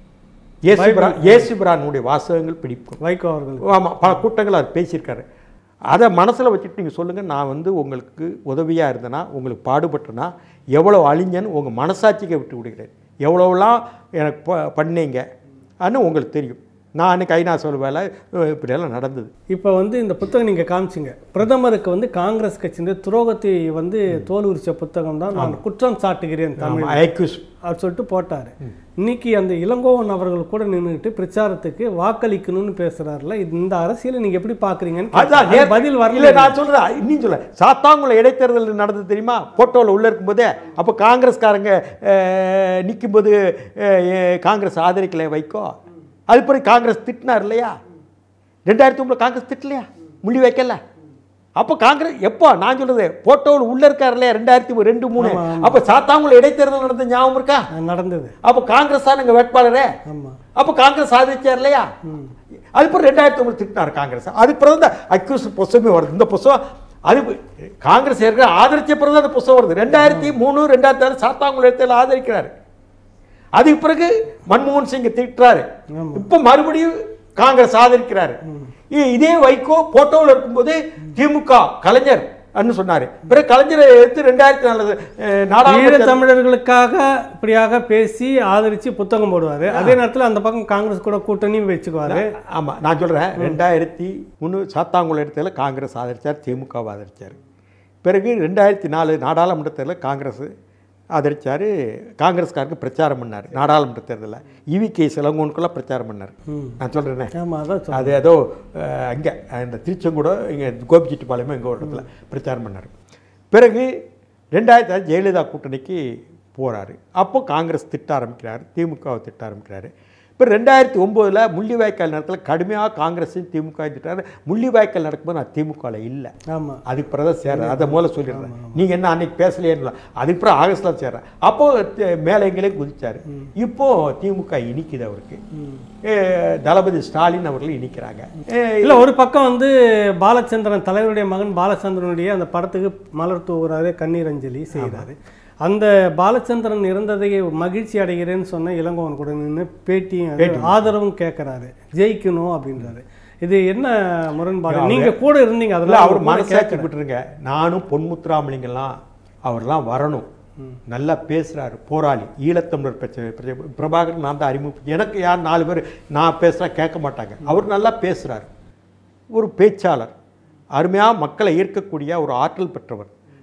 இயேசுபிரா இயேசுபிரானுடைய வாசகங்கள் பிடிக்கும் வைகோ அவர்களுக்கு ஆமாம் பல கூட்டங்கள் அவர் பேசியிருக்காரு அதை மனசில் வச்சுட்டு நீங்கள் சொல்லுங்கள் நான் வந்து உங்களுக்கு உதவியாக இருந்தேன்னா உங்களுக்கு பாடுபட்டேன்னா எவ்வளோ அழிஞ்சேன்னு உங்கள் மனசாட்சிக்கு விட்டு விடுகிறேன் எவ்வளோலாம் எனக்கு ப பண்ணீங்க அன்னு உங்களுக்கு தெரியும் நான் அன்னைக்கு ஐநா சொல்வேல இப்படியெல்லாம் நடந்தது இப்போ வந்து இந்த புத்தகம் நீங்கள் காமிச்சிங்க பிரதமருக்கு வந்து காங்கிரஸ் கட்சியின் துரோகத்தை வந்து தோல் உரிச்ச புத்தகம் தான் நான் குற்றம் சாட்டுகிறேன் தமிழ் ஐக்யூஸ் அவர் சொல்லிட்டு போட்டார் இன்னைக்கு அந்த இளங்கோவன் அவர்கள் கூட நின்றுட்டு பிரச்சாரத்துக்கு வாக்களிக்கணும்னு பேசுறாருல இந்த அரசியலை நீங்க எப்படி பாக்குறீங்கன்னு அதான் கேட்டேன். நேத்து- பதில் இல்ல வரல நான் சொல்றேன் இன்னும் சொல்ல சாத்தாங்குளம் இடைத்தேர்தல் நடந்தது தெரியுமா போட்டோவில் உள்ள இருக்கும்போதே அப்போ காங்கிரஸ்காரங்க அஹ், நிக்கும்போது அஹ், அஹ், காங்கிரஸ் ஆதரிக்கல வைக்கோ அது பிறகு காங்கிரஸ் திட்டினார் இல்லையா ரெண்டாயிரத்தி ஒன்பது காங்கிரஸ் திட்டலையா முள்ளி வைக்கல அப்போ காங்கிரஸ் எப்போ நான் சொல்றது போட்டோவில் உள்ள இருக்காரு இல்லையா ரெண்டாயிரத்தி ரெண்டு மூணு அப்போ சாத்தாங்குளம் இடைத்தேர்தல் நடந்த ஞாபகம் இருக்கா அது நடந்தது அப்போ காங்கிரஸ் தான் எங்கள் வேட்பாளரே ஆமா அப்போ காங்கிரஸ் ஆதரிச்சார் இல்லையா அதுக்கப்புறம் ரெண்டாயிரத்தி ஒன்பது திட்டினார் காங்கிரஸ் அதுக்கு பிறகு இந்த அக்யூஸ் புஸ்தகமே வருது இந்த புஸ்தகம் அது காங்கிரஸ் ஏற்கனவே ஆதரிச்ச பிறகு தான் அந்த புஸ்தகம் வருது ரெண்டாயிரத்தி மூணு ரெண்டாயிரத்தி ஆறு சாத்தாங்குளத்தில் ஆதரிக்கிறாரு அதுக்கு பிறகு மன்மோகன் சிங்கை திட்டுறாரு ஆமா. இப்போ மறுபடியும் காங்கிரஸ் ஆதரிக்கிறாரு இ- இதே வைகோ போட்டோவில் இருக்கும்போது திமுக கலைஞர் அன்னு சொன்னாரு பிறகு கலைஞரை எடுத்து ரெண்டாயிரத்தி நாலு அஹ், நாடாளுமன்ற ஈழ தமிழர்களுக்காக இப்படியாக பேசி ஆதரிச்சு புத்தகம் போடுவாரு அதே நேரத்துல அந்த பக்கம் காங்கிரஸ் கூட கூட்டணியும் வச்சுக்குவாரு ஆமா நான் சொல்றேன் ரெண்டாயிரத்தி மூணு சாத்தாங்குளம் இடத்துல காங்கிரஸ் ஆதரிச்சார் திமுக ஆதரிச்சார் பிறகு ரெண்டாயிரத்தி நாலு நாடாளுமன்ற தேர்தலில் காங்கிரஸ் ஆதரிச்சார் காங்கிரஸ்காருக்கு பிரச்சாரம் பண்ணார் நாடாளுமன்ற தேர்தலில் இவி கே சிலங்கோனுக்குள்ள பிரச்சாரம் பண்ணார் நான் சொல்கிறேனே ஆமா அதான் சொல்றேன். அது ஏதோ அங்கே இந்த திருச்செங்கூடம் இங்கே கோபிச்செட்டிப்பாளையமோ எங்கே ஒரு இடத்துல பிரச்சாரம் பண்ணார் பிறகு ரெண்டாயிரத்தி ஆறு ஜெயலலிதா கூட்டணிக்கு போகிறாரு அப்போ காங்கிரஸ் திட்ட ஆரம்பிக்கிறார் திமுகவை திட்ட ஆரம்பிக்கிறாரு இப்போ ரெண்டாயிரத்தி ஒம்போதில் முள்ளிவாய்க்கால் நேரத்தில் கடுமையாக காங்கிரஸையும் திமுக திட்டாரு முள்ளிவாய்க்கால் நடக்கும்போது நான் திமுகவில் இல்லை ஆமா அதுக்கு பிறகு தான் சேர்றேன் அதை முதல்ல சொல்லிடுறேன் நீங்கள் என்ன அன்னைக்கு பேசலையேன்னு அதுக்கு பிறகு ஆகஸ்டில் சேர்றேன் அப்போ த- மேலே எங்களே குதிச்சார் இப்போ திமுக இனிக்குது அவருக்கு ஏ, தளபதி ஸ்டாலின் அவர்கள் இனிக்கிறாங்க ஏ, இல்ல ஒரு பக்கம் வந்து பாலச்சந்திரன் தலைவருடைய மகன் பாலச்சந்திரனுடைய அந்த படத்துக்கு மலர் தூவுறாரு கண்ணீர் அஞ்சலி செய்கிறாரு அந்த பாலச்சந்திரன் இறந்ததை மகிழ்ச்சி அடைகிறேன்னு சொன்ன இளங்கோவன் கூட நின்று பேட்டியும் அது ஆதரவும் கேட்கறாரு ஜெயிக்கணும் அப்படின்றாரு இது என்ன முரண்பாடு நீங்க கூட இருந்தீங்க இல்ல அதெல்லாம் அவர் அவர் மனசாட்சி விட்டுருங்க நானும் பொன்முத்துராமலிங்கெல்லாம் அவர்லாம் வரணும் நல்லா பேசுறாரு போராளி ஈழத்தமிழர் பிரச்சனை பிரச்சனை பிரபாகரன் நான் தான் அறிமுகம் எனக்கு யார் நாலு பேர் நான் பேசுறா கேட்க மாட்டாங்க அவர் நல்லா பேசுறாரு ஒரு பேச்சாளர் அருமையாக மக்களை ஈர்க்கக்கூடிய ஒரு ஆற்றல் பெற்றவர்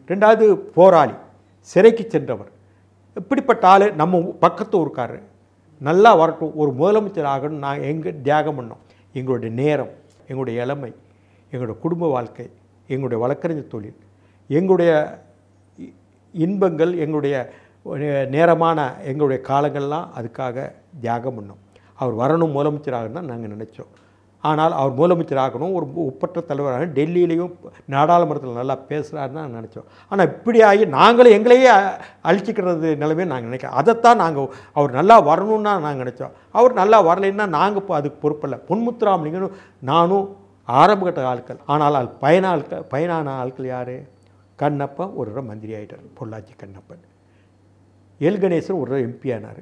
ரெண்டாவது போராளி சிறைக்கு சென்றவர் இப்படிப்பட்ட ஆள் நம்ம பக்கத்து ஊருக்காரர் நல்லா வரட்டும் ஒரு முதலமைச்சர் ஆகணும் நான் எங்கே தியாகம் பண்ணோம் எங்களுடைய நேரம் எங்களுடைய இளமை எங்களுடைய குடும்ப வாழ்க்கை எங்களுடைய வழக்கறிஞர் தொழில் எங்களுடைய இ- இன்பங்கள் எங்களுடைய ஒரு நேரமான எங்களுடைய காலங்கள்லாம் அதுக்காக தியாகம் பண்ணோம் அவர் வரணும் முதலமைச்சராகணும் தான் நாங்கள் நினச்சோம் ஆனால் அவர் முதலமைச்சர் ஆகணும் ஒரு ஒப்பற்ற தலைவராக டெல்லியிலையும் நாடாளுமன்றத்தில் நல்லா பேசுகிறாருன்னு தான் நினச்சோம் ஆனால் இப்படி ஆகி நாங்களே எங்களையே அ- அழிச்சிக்கிறது நிலைமையை நாங்கள் நினைக்கிறோம் அதைத்தான் நாங்கள் அவர் நல்லா வரணும்னு தான் நாங்கள் நினச்சோம் அவர் நல்லா வரலைன்னா நாங்கள் இப்போ அதுக்கு பொறுப்பில்லை பொன்முத்துராமலிங்கனும் நானும் ஆரம்பகட்ட ஆட்கள் ஆனால் அது பயன ஆட்கள் பயனான ஆட்கள் யார் கண்ணப்பன் ஒரு தடவை மந்திரி ஆகிட்டார் பொள்ளாச்சி கண்ணப்பன் எல் கணேசன் ஒரு தடவை எம்பி ஆனார்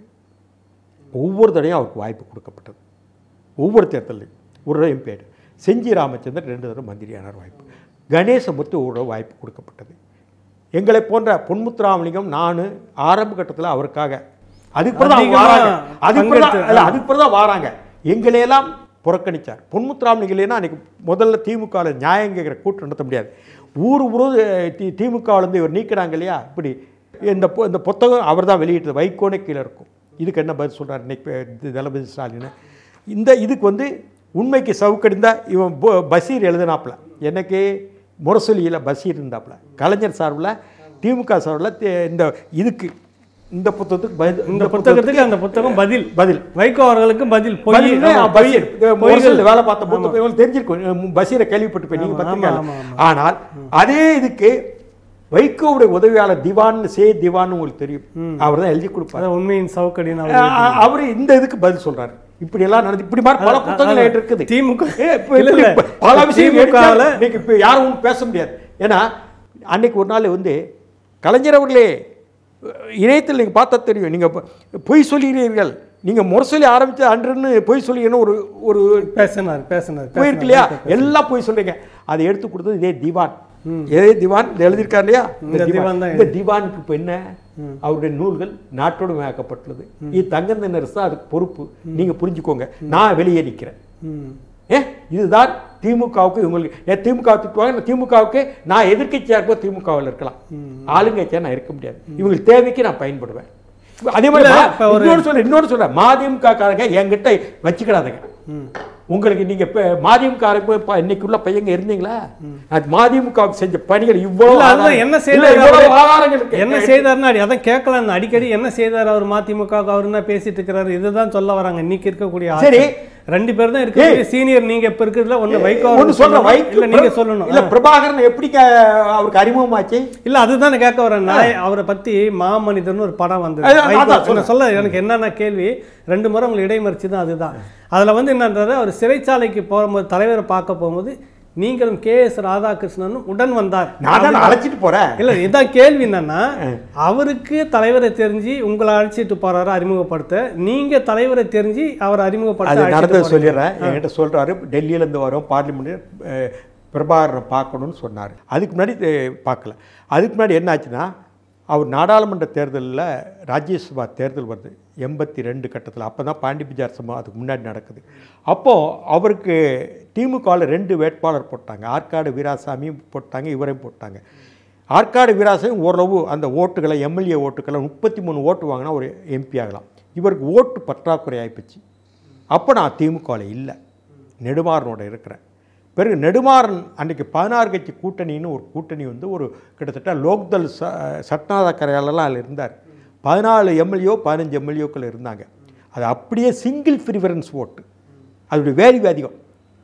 ஒவ்வொரு தடையும் அவருக்கு வாய்ப்பு கொடுக்கப்பட்டது ஒவ்வொரு தேர்தலையும் ஒரு தடவை எம்பி ஆகிட்டார் செஞ்சி ராமச்சந்திரன் ரெண்டு தடவை மந்திரி ஆனார் வாய்ப்பு கணேசமுத்து ஒரு தடவை வாய்ப்பு கொடுக்கப்பட்டது எங்களை போன்ற பொன்முத்துராமலிங்கம் நான் ஆரம்ப கட்டத்தில் அவருக்காக அதுக்கு பிறகு அவங்க அதிகமா வாராங்க அதுக்கு பிறகு பங்கெடுத்து- இல்ல, அதுக்கு பிறகு தான் வாராங்க எங்களையெல்லாம் புறக்கணிச்சார் பொன்முத்துராமலிங்கலேனா அன்றைக்கி முதல்ல திமுகவில் நியாயம் கேட்குற கூட்டம் நடத்த முடியாது ஊர் ஊர் தி திமுகவிலேருந்து இவர் நீக்கிறாங்க இல்லையா இப்படி இந்த பொ- இந்த புத்தகம் அவர் தான் வெளியிட்டது வைகோனே கீழே இருக்கும் இதுக்கு என்ன பதில் சொல்கிறார் இன்னைக்கு இது தளபதி ஸ்டாலின் இந்த இதுக்கு வந்து உண்மைக்கு சவுக்கடிந்தா இவன் போ- பஷீர் எழுதினாப்புல எனக்கு முரசொலியில் பஷீர் இருந்தாப்புல கலைஞர் சார்பில் திமுக சார்பில் தே- இந்த இதுக்கு இந்த புத்தகத்துக்கு பதில் இந்த புத்தகத்துக்கு அந்த புத்தகம் பதில் பதில் வைகோ அவர்களுக்கு பதில் பொய் பதில்னா ஆமா, பஷீர் பொய். மொரிசல்ல வேலை பார்த்த பொறுத்த உங்களுக்கு தெரிஞ்சிருக்கும் உம், பஷீரை கேள்விப்பட்டு நீங்க ஆமா, பத்திரிக்கையாளர் ஆமா, ஆமா. ஆனால் அதே இதுக்கு வைகோவுடைய உதவியாளர் திவான் சே திவான் உங்களுக்கு தெரியும் அவர் தான் எழுதி கொடுப்பார் அதான் உண்மையின் சவுக்கடின்னு அவர் அவர் இந்த இதுக்கு பதில் சொல்றாரு இப்படி எல்லாம் நடந்து இப்படி மாதிரி பல புத்தகங்கள் என்கிட்ட இருக்குது திமுக ஏ, இப்ப இல்ல, இப்படி இல்ல. ப- பல விஷயம் திமுகவுல இன்னைக்கு இப்போ யாரும் ஒண்ணும் பேச முடியாது ஏன்னா அன்னைக்கு ஒரு நாள் வந்து கலைஞர் அவர்களே இணையத்தில் நீங்கள் பார்த்தா தெரியும் நீங்கள் பொய் சொல்கிறீர்கள் நீங்கள் முரசொலி ஆரம்பிச்ச அன்றுன்னு பொய் சொல்லிங்கன்னு ஒரு ஒரு பேசினார் பேசினார் போயிருக்கு இல்லையா எல்லாம் போய் சொல்றீங்க அதை எடுத்து கொடுத்தது இதே திவான் இதே திவான் இதை எழுதியிருக்கார் இல்லையா இந்த இந்த திவான் திவான் தான் இந்த திவானுக்கு இப்போ என்ன அவருடைய நூல்கள் நாட்டோடு மேக்கப்பட்டுள்ளது இது தங்கந்த அரசு தான் அதுக்கு பொறுப்பு நீங்க புரிஞ்சுக்கோங்க நான் வெளியே நிற்கிறேன் ம். ஏ இதுதான் திமுகவுக்கு இவங்களுக்கு ஏன் திமுக திட்டுவாங்க நான் திமுகவுக்கு நான் எதிர்க்கட்சியாக இருப்போ திமுகவில் இருக்கலாம் ஆளுங்கட்சியாக நான் இருக்க முடியாது இவங்களுக்கு தேவைக்கு நான் பயன்படுவேன் அதே மாதிரி இல்ல, மா- இப்ப ஒரு- இன்னொரு சொல்ல இன்னொரு சொல்ல மதிமுக காரங்க என்கிட்ட வச்சுக்கிடாதீங்க உங்களுக்கு நீங்க இப்ப மதிமுக இப்ப இன்னைக்குள்ள பையங்க இருந்தீங்களா அது மதிமுக செஞ்ச பணிகள் இவ்வளவு இல்ல, அதுதான் ஆதாரம்- என்ன இல்ல, செய்தார் இவ்வளவு அவரு? ஆதாரங்கள் இருக்கு. என்ன செய்தாருன்னா அடி- அதான் கேட்கலாம் அடிக்கடி என்ன செய்தார் அவர் மதிமுக அவர் என்ன பேசிட்டு இருக்கிறாரு இதுதான் சொல்ல வராங்க இன்னைக்கு இருக்கக்கூடிய ஆட்கள். சரி. ரெண்டு பேர் தான் இருக்கு சீனியர் நீங்க இப்ப இருக்கிறதுல ஒண்ணு வைகோ ஒண்ணு அவர்கள் சொல்றேன் சொல்லணும். வைக்கு இல்ல நீங்க சொல்லணும் இல்ல பிரபாகரன் எப்படி க- அவருக்கு அறிமுகமாச்சு இல்ல அதுதான் கேட்க வரேன் நான் அவரை பத்தி மாமனிதர்னு ஒரு படம் வந்தது அதான், வைகோ- அதான் சொல்றேன். நான் சொல்ல எனக்கு என்னென்ன கேள்வி ரெண்டு முறை உங்களை இடைமறிச்சு தான் அதுதான் அதுல வந்து என்னன்றது அவர் சிறைச்சாலைக்கு போகும்போது தலைவரை பார்க்க போகும்போது நீங்களும் கே எஸ் ராதாகிருஷ்ணனும் உடன் வந்தார் நான் தான் அழைச்சிட்டு போறேன் இல்ல இதான் கேள்வி என்னன்னா அவருக்கு தலைவரை தெரிஞ்சு உங்களை அழைச்சிட்டு போறாரு அறிமுகப்படுத்த நீங்க தலைவரை தெரிஞ்சு அவர் அறிமுகப்படுத்த அது அழைச்சிட்டு நடந்தது போறீங்க. சொல்லிடுறேன் என்கிட்ட சொல்றாரு டெல்லியில இருந்து வரோம் பார்லிமெண்ட் பிரபாகரனை பார்க்கணும்னு சொன்னார் அதுக்கு முன்னாடி அஹ், பார்க்கல அதுக்கு முன்னாடி என்ன ஆச்சுன்னா அவர் நாடாளுமன்ற தேர்தலில் ராஜ்யசபா தேர்தல் வருது எண்பத்தி ரெண்டு கட்டத்தில் அப்போ தான் பாண்டி பிஜார் சம்பவம் அதுக்கு முன்னாடி நடக்குது அப்போது அவருக்கு திமுகவில் ரெண்டு வேட்பாளர் போட்டாங்க ஆற்காடு வீராசாமியும் போட்டாங்க இவரையும் போட்டாங்க ஆற்காடு வீராசாமி ஓரளவு அந்த ஓட்டுகளை எம்எல்ஏ ஓட்டுக்களை முப்பத்தி மூணு ஓட்டு வாங்கினா ஒரு எம்பி ஆகலாம் இவருக்கு ஓட்டு பற்றாக்குறை ஆயிப்போச்சு அப்போ நான் திமுகவில் இல்லை நெடுமாறனோட இருக்கிறேன் பிறகு நெடுமாறன் அன்றைக்கி பதினாறு கட்சி கூட்டணின்னு ஒரு கூட்டணி வந்து ஒரு கிட்டத்தட்ட லோக்தல் ச சட்நாத கரையாலெல்லாம் அதில் இருந்தார் பதினாலு எம்எல்ஏ பதினஞ்சு எம்எல்ஏக்கள் இருந்தாங்க அது அப்படியே சிங்கிள் ப்ரிஃபரன்ஸ் ஓட்டு அதோடைய வேல்யூ அதிகம்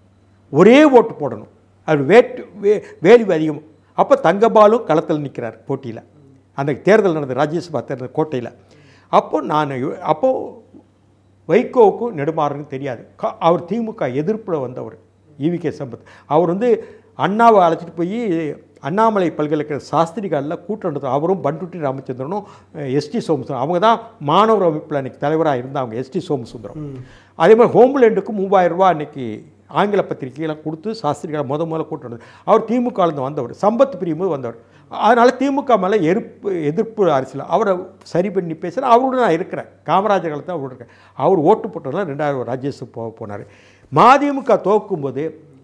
ஒரே ஓட்டு போடணும் அது வேட்டு வே வேல்யூ அதிகம் அப்போ தங்கபாலும் களத்தில் நிற்கிறார் போட்டியில் அந்த தேர்தல் நடந்த ராஜ்யசபா தேர்தல் கோட்டையில் அப்போ நான் அப்போது வைகோவுக்கும் நெடுமாறனுக்கும் தெரியாது க- அவர் திமுக எதிர்ப்பில் வந்தவர் ஈவிகே சம்பத் அவர் வந்து அண்ணாவை அழைச்சிட்டு போய் அண்ணாமலை பல்கலைக்கழக சாஸ்திரிகாலில் கூட்டம் நடத்தும் அவரும் பண்டுட்டி ராமச்சந்திரனும் எஸ்டி சோமசுந்தரம் அவங்க தான் மாணவர் அமைப்பில் அன்னைக்கு தலைவராக இருந்தாங்க எஸ்டி சோமசுந்தரம் அதே மாதிரி ஹோம்லேண்டுக்கு மூவாயிரம் ரூபாய் அன்னைக்கு ஆங்கில பத்திரிகையெல்லாம் கொடுத்து சாஸ்திரிகளை முத முதல்ல கூட்டம் நடந்தது அவர் திமுகலேருந்து வந்தவர் சம்பத் பிரியும்போது வந்தவர் அதனால் திமுக மேலே எதிர்ப்பு எதிர்ப்பு அரசியல் அவரை சரி பண்ணி பேசுகிறேன் அவரோட நான் இருக்கிறேன் காமராஜர் காலத்தில் அவரோட இருக்கேன் அவர் ஓட்டு போட்டதெல்லாம் ரெண்டாயிரம் ராஜ்யசபா போக போனார் மதிமுக தோக்கும்போது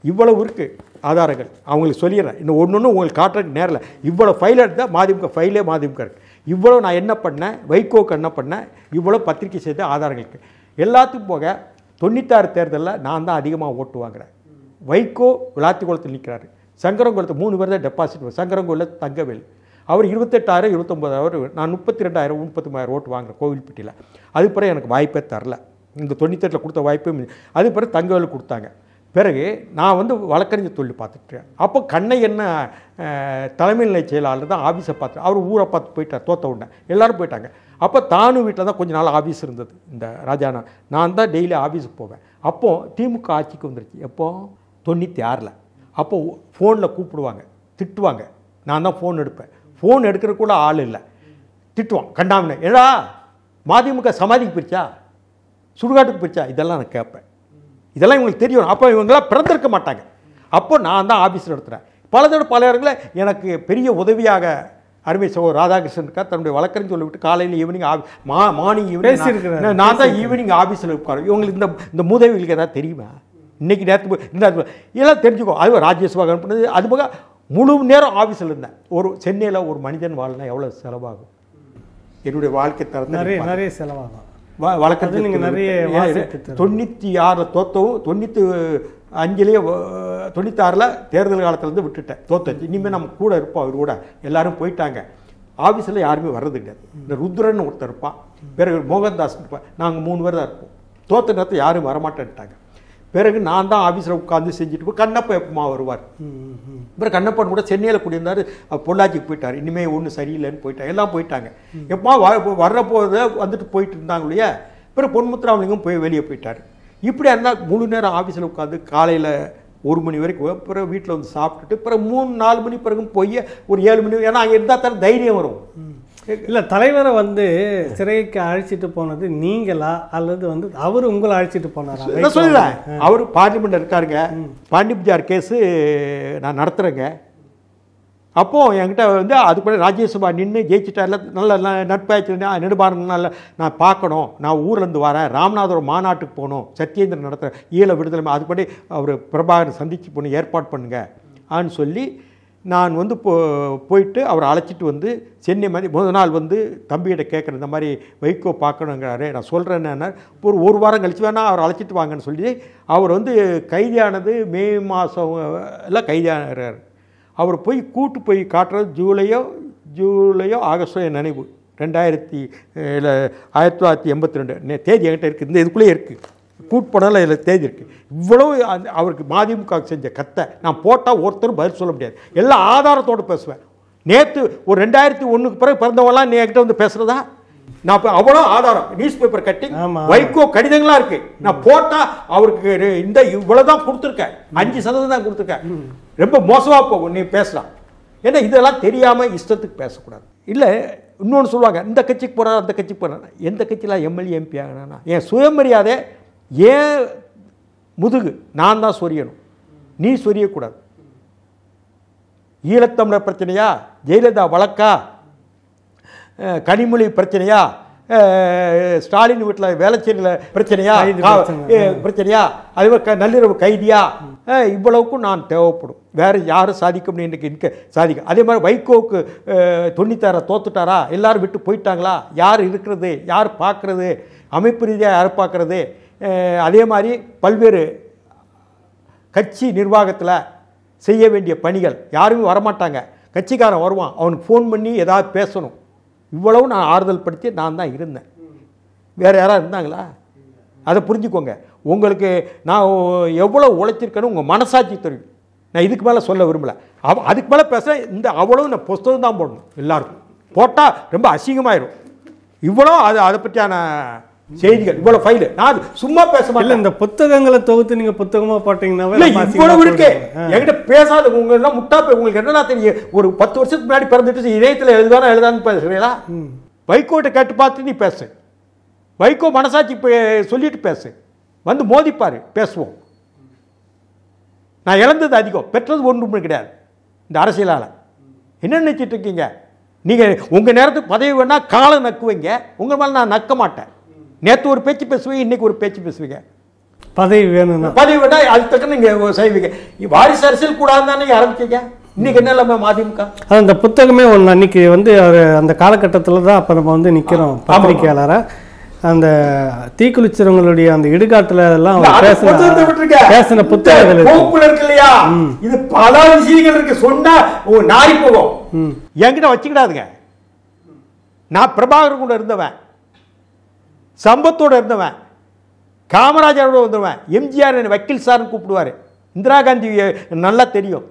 இவ்வளவு இருக்குது ஆதாரங்கள் அவங்களுக்கு சொல்லிடுறேன் இன்னும் ஒன்று ஒன்று உங்களுக்கு காட்டுறதுக்கு நேரில் இவ்வளோ ஃபைல் எடுத்தால் மதிமுக ஃபைலே மதிமுக இருக்கு இவ்வளோ நான் என்ன பண்ணேன் வைகோக்கு என்ன பண்ணேன் இவ்வளோ பத்திரிக்கை செய்த ஆதாரங்கள் இருக்கு எல்லாத்துக்கும் போக தொண்ணூத்தாறு தேர்தலில் நான் தான் அதிகமாக ஓட்டு வாங்குறேன் வைகோ விளாத்திக்குளத்தில் நிற்கிறாரு சங்கரங்குளத்தில் மூணு பேர் தான் டெபாசிட் சங்கரங்குளத்தில் தங்கவேல் அவர் இருபத்தெட்டாயிரம் இருபத்தொம்பதாயிரம் நான் முப்பத்தி ரெண்டாயிரம் முப்பத்தி மூவாயிரம் ஓட்டு வாங்குறேன் கோவில்பட்டியில் அது பிறகு எனக்கு வாய்ப்பே தரல இந்த தொண்ணூத்தெட்டில் கொடுத்த வாய்ப்பும் இல்லை. அது பிறகு தங்கவேல் கொடுத்தாங்க பிறகு நான் வந்து வழக்கறிஞர் தொழில் பார்த்துட்டேன் அப்போ கண்ணை என்ன அஹ், தலைமை நிலை செயலாளர் தான் ஆஃபீஸை பார்த்து அவர் ஊரை பார்த்து போயிட்டார் தோத்த உடனே எல்லாரும் போயிட்டாங்க அப்போ தானும் வீட்டில் தான் கொஞ்ச நாள் ஆஃபீஸ் இருந்தது இந்த ராஜானா நான் தான் டெய்லி ஆஃபீஸுக்கு போவேன் அப்போது திமுக ஆட்சிக்கு வந்துருச்சு எப்போ தொண்ணூற்றி ஆறில் அப்போ ஃபோனில் கூப்பிடுவாங்க திட்டுவாங்க நான் தான் ஃபோன் எடுப்பேன் ஃபோன் எடுக்கிறது கூட ஆள் இல்லை திட்டுவான் கண்டாமனே ஏடா மதிமுக சமாதிக்கு போயிடுச்சா சுடுகாட்டுக்கு போயிடுச்சா இதெல்லாம் நான் கேட்பேன் இதெல்லாம் இவங்களுக்கு தெரியும் அப்போ இவங்களாம் பிறந்திருக்க மாட்டாங்க அப்போ நான் தான் ஆஃபீஸ் நடத்துகிறேன் பல தடவை பல இடங்களில் எனக்கு பெரிய உதவியாக அருமை சகோ ராதாகிருஷ்ணனுக்கா தன்னுடைய வழக்கறிஞர் சொல்லிவிட்டு காலையில் ஈவினிங் ஆஃபி மா மார்னிங் பேசியிருக்கிறாரு. ஈவினிங் நான் தான் ஈவினிங் ஆஃபீஸில் உட்காரு இவங்களுக்கு இந்த இந்த மூதவிகளுக்கு ஏதாவது தெரியுமா இன்னைக்கு நேற்று போய் இந்த அது- இதெல்லாம் தெரிஞ்சுக்கோ அது ராஜ்யசபா அனுப்புனது அது போக முழு நேரம் ஆஃபீஸில் இருந்தேன் ஒரு சென்னையில் ஒரு மனிதன் வாழனா எவ்வளோ செலவாகும் என்னுடைய வாழ்க்கை தரத்தை நிறைய நீ நிறைய செலவாகும் வ- அது வழக்கறிஞர் நீங்க தொழில். நிறைய ஏன் வாசித்து இது? தொண்ணூற்றி ஆறில் தோத்தவும் தொண்ணூற்றி அஞ்சுலேயே தொண்ணூத்தாறில் தேர்தல் காலத்துலேருந்து விட்டுட்டேன் தோத்தச்சு இனிமேல் நம்ம கூட இருப்போம் அவர் கூட எல்லாரும் போயிட்டாங்க ஆஃபீஸில் யாருமே வர்றது கிடையாது இந்த ருத்ரன் ஒருத்தர் இருப்பான் பிறகு மோகன்தாஸ் இருப்பான் நாங்கள் மூணு பேர் தான் இருப்போம் தோத்த நேரத்தில் யாரும் வரமாட்டேன்ட்டாங்க பிறகு நான் தான் ஆஃபீஸில் உட்காந்து செஞ்சுட்டு போய் கண்ணப்ப எப்பமா வருவார் ம், ம், ம். அப்புறம் கண்ணப்பன் கூட சென்னையில் குடியிருந்தார் அவர் பொள்ளாச்சிக்கு போயிட்டார் இனிமேல் ஒன்றும் சரியில்லைன்னு போயிட்டார் எல்லாம் போயிட்டாங்க எப்போ வர்ற போத வந்துட்டு போயிட்டு இருந்தாங்க இல்லையா பிறகு பொன்முத்துராமலிங்கம் போய் வெளியே போயிட்டார் இப்படி இருந்தால் முழு நேரம் ஆஃபீஸில் உட்காந்து காலையில் ஒரு மணி வரைக்கும் பிறகு வீட்டில் வந்து சாப்பிட்டுட்டு பிறகு மூணு நாலு மணி பிறகும் போய் ஒரு ஏழு மணி ஏன்னா அங்கே இருந்தால் தானே தைரியம் வரும் இல்ல தலைவரை வந்து சிறைக்கு அழைச்சிட்டு போனது நீங்களா அல்லது வந்து அவர் உங்களை அழைச்சிட்டு போனாரா நான் சொல்லுறேன் அவர் பார்லிமெண்ட் இருக்காருங்க பாண்டிப்ஜார் கேஸு நான் நடத்துகிறேங்க அப்போது என்கிட்ட வந்து அதுக்கு பிறகு ராஜ்யசபா நின்று ஜெயிச்சிட்டார்ல நல்ல ந- நட்பாச்சு நெடுபாரனால நான் பார்க்கணும் நான் ஊர்லேருந்து வரேன் ராமநாதபுரம் மாநாட்டுக்கு போகணும் சத்யேந்திரன் நடத்துகிற ஈழ விடுதலை அதுபடி அவர் பிரபாகரன் சந்திச்சு போகணும் ஏற்பாடு பண்ணுங்க ஆன்னு சொல்லி நான் வந்து போ போயிட்டு அவரை அழைச்சிட்டு வந்து சென்னை மாதிரி முதல் நாள் வந்து தம்பிகிட்ட கேட்குறேன் இந்த மாதிரி வைகோ பார்க்கணுங்கிறாரு நான் சொல்கிறேன் என்ன ஒரு ஒரு வாரம் கழிச்சு வேணால் அவரை அழைச்சிட்டு வாங்கன்னு சொல்லி அவர் வந்து கைதியானது மே மாதம் எல்லாம் கைதியாகிறார் அவர் போய் கூட்டு போய் காட்டுறது ஜூலையோ ஜூலையோ ஆகஸ்டோ என் நினைவு ரெண்டாயிரத்தி இல்லை ஆயிரத்தி தொள்ளாயிரத்தி எண்பத்தி ரெண்டு தேதி என்கிட்ட இருக்குது இந்த இதுக்குள்ளேயே இருக்குது கூட்டு போனாலும் இதில் தேதி இருக்குது இவ்வளவு அந்த அவருக்கு மதிமுக செஞ்ச கத்தை நான் போட்டால் ஒருத்தரும் பதில் சொல்ல முடியாது எல்லா ஆதாரத்தோடு பேசுவேன் நேற்று ஒரு ரெண்டாயிரத்தி ஒன்றுக்கு பிறகு பிறந்தவங்களாம் நீ என்கிட்ட வந்து பேசுகிறதா நான் இப்போ அவ்வளோ ஆதாரம் நியூஸ் பேப்பர் கட்டி ஆமா. வைகோ கடிதங்களா இருக்கு நான் போட்டா அவருக்கு ரெ- இந்த இவ்வளவுதான் கொடுத்துருக்கேன் அஞ்சு சதவீதம் தான் கொடுத்துருக்கேன் ரொம்ப மோசமா போகும் நீ பேசலாம் ஏன்னா இதெல்லாம் தெரியாம இஷ்டத்துக்கு பேசக்கூடாது இல்லை இன்னொன்று சொல்லுவாங்க இந்த கட்சிக்கு போறா அந்த கட்சிக்கு போறா எந்த கட்சியில் எம்எல்ஏ எம்பி ஆகினா என் சுயமரியாதை ஏன் முதுகு நான் தான் சொரியணும் நீ சொரியக்கூடாது ஈழத்தமிழர் பிரச்சனையா ஜெயலலிதா வழக்கா அஹ், கனிமொழி பிரச்சனையா அஹ், ஸ்டாலின் வீட்டில் வேளச்சேரியில் பிரச்சனையா கைது கா- பிரச்சனை. அஹ், பிரச்சனையா அதே மாதிரி க- நள்ளிரவு கைதியா அஹ், இவ்வளவுக்கும் நான் தேவைப்படும் வேறு யாரும் சாதிக்க முடியும் இன்றைக்கி இன்றைக்கி சாதிக்க அதே மாதிரி வைகோவுக்கு அஹ், தொண்ணூத்தாற தோத்துட்டாரா எல்லாரும் விட்டு போயிட்டாங்களா யார் இருக்கிறது யார் பார்க்குறது அமைப்பு ரீதியாக யார் பார்க்குறது அதே மாதிரி பல்வேறு கட்சி நிர்வாகத்தில் செய்ய வேண்டிய பணிகள் யாருமே வரமாட்டாங்க கட்சிக்காரன் வருவான் அவனுக்கு ஃபோன் பண்ணி ஏதாவது பேசணும் இவ்வளவு நான் ஆறுதல் படுத்தி நான் தான் இருந்தேன் வேறு யாராவது இருந்தாங்களா அதை புரிஞ்சுக்கோங்க உங்களுக்கு நான் எவ்வளோ உழைச்சிருக்கேன்னு உங்கள் மனசாட்சி தெரியும் நான் இதுக்கு மேலே சொல்ல விரும்பலை அவ அதுக்கு மேலே பேச இந்த அவ்வளவு நான் புஸ்தகம் தான் போடணும் எல்லாருக்கும் போட்டால் ரொம்ப அசிங்கமாயிரும் இவ்வளோ அது அதை பற்றியான செய்திகள் இவ்வளோ ஃபைலு நான் அது சும்மா பேச இல்ல மாட்டேன் இந்த புத்தகங்களை தொகுத்து நீங்க புத்தகமா போட்டீங்கன்னாவே இல்ல நம்ம இவ்வளவு அசிங்கமா இருக்கு போடுவோம். என்கிட்ட பேசாத உங்க எல்லாம் முட்டா போய் உங்களுக்கு என்னடா தெரியும் ஒரு பத்து வருஷத்துக்கு முன்னாடி பிறந்துட்டு இதயத்துல எழுதானே எழுதான்னு பேசுறீங்களா ம். வைகோட்ட கேட்டு பார்த்து நீ பேசு வைகோ மனசாட்சி பே- சொல்லிட்டு பேசு வந்து மோதிப்பாரு பேசுவோம் நான் இழந்தது அதிகம் பெற்றது ஒன்றுமே கிடையாது இந்த அரசியலால் என்ன நினைச்சிட்டு இருக்கீங்க நீங்கள் உங்கள் நேரத்துக்கு பதவி வேணால் காலை நக்குவீங்க உங்கள் மேலே நான் நக்க மாட்டேன் நேற்று ஒரு பேச்சு பேசுவீங்க இன்றைக்கி ஒரு பேச்சு பேசுவீங்க பதவி வேணும்னா பதவி விட்டா அது தக்க நீங்க செய்வீங்க வாரிசு அரசியல் கூடாது தானே ஆரம்பிச்சீங்க இன்னைக்கு என்ன இல்லாம மதிமுக அது அந்த புத்தகமே ஒன்று அன்னைக்கு வந்து அவர் அந்த காலகட்டத்தில் தான் அப்போ நம்ம வந்து நிற்கிறோம் பத்திரிகையாளராக அந்த தீக்குளிச்சவங்களுடைய அந்த இடுகாட்டில் எல்லாம் அவர் அது பேசின புத்தகத்தை விட்டுருங்க. பேசின புத்தகங்கள் இந்த இருக்கு. கோப்புல இருக்கு இல்லையா இது பல விஷயங்கள் இருக்கு சொன்னா ஓ, நாரி போகும் ம் என்கிட்ட வச்சுக்கிடாதுங்க நான் பிரபாகர் கூட இருந்தவன் சம்பத்தோட இருந்தவன் காமராஜரோட இருந்தவன் எம்ஜிஆர் என்னை வக்கீல் சார்னு கூப்பிடுவார் இந்திரா காந்தி நல்லா தெரியும்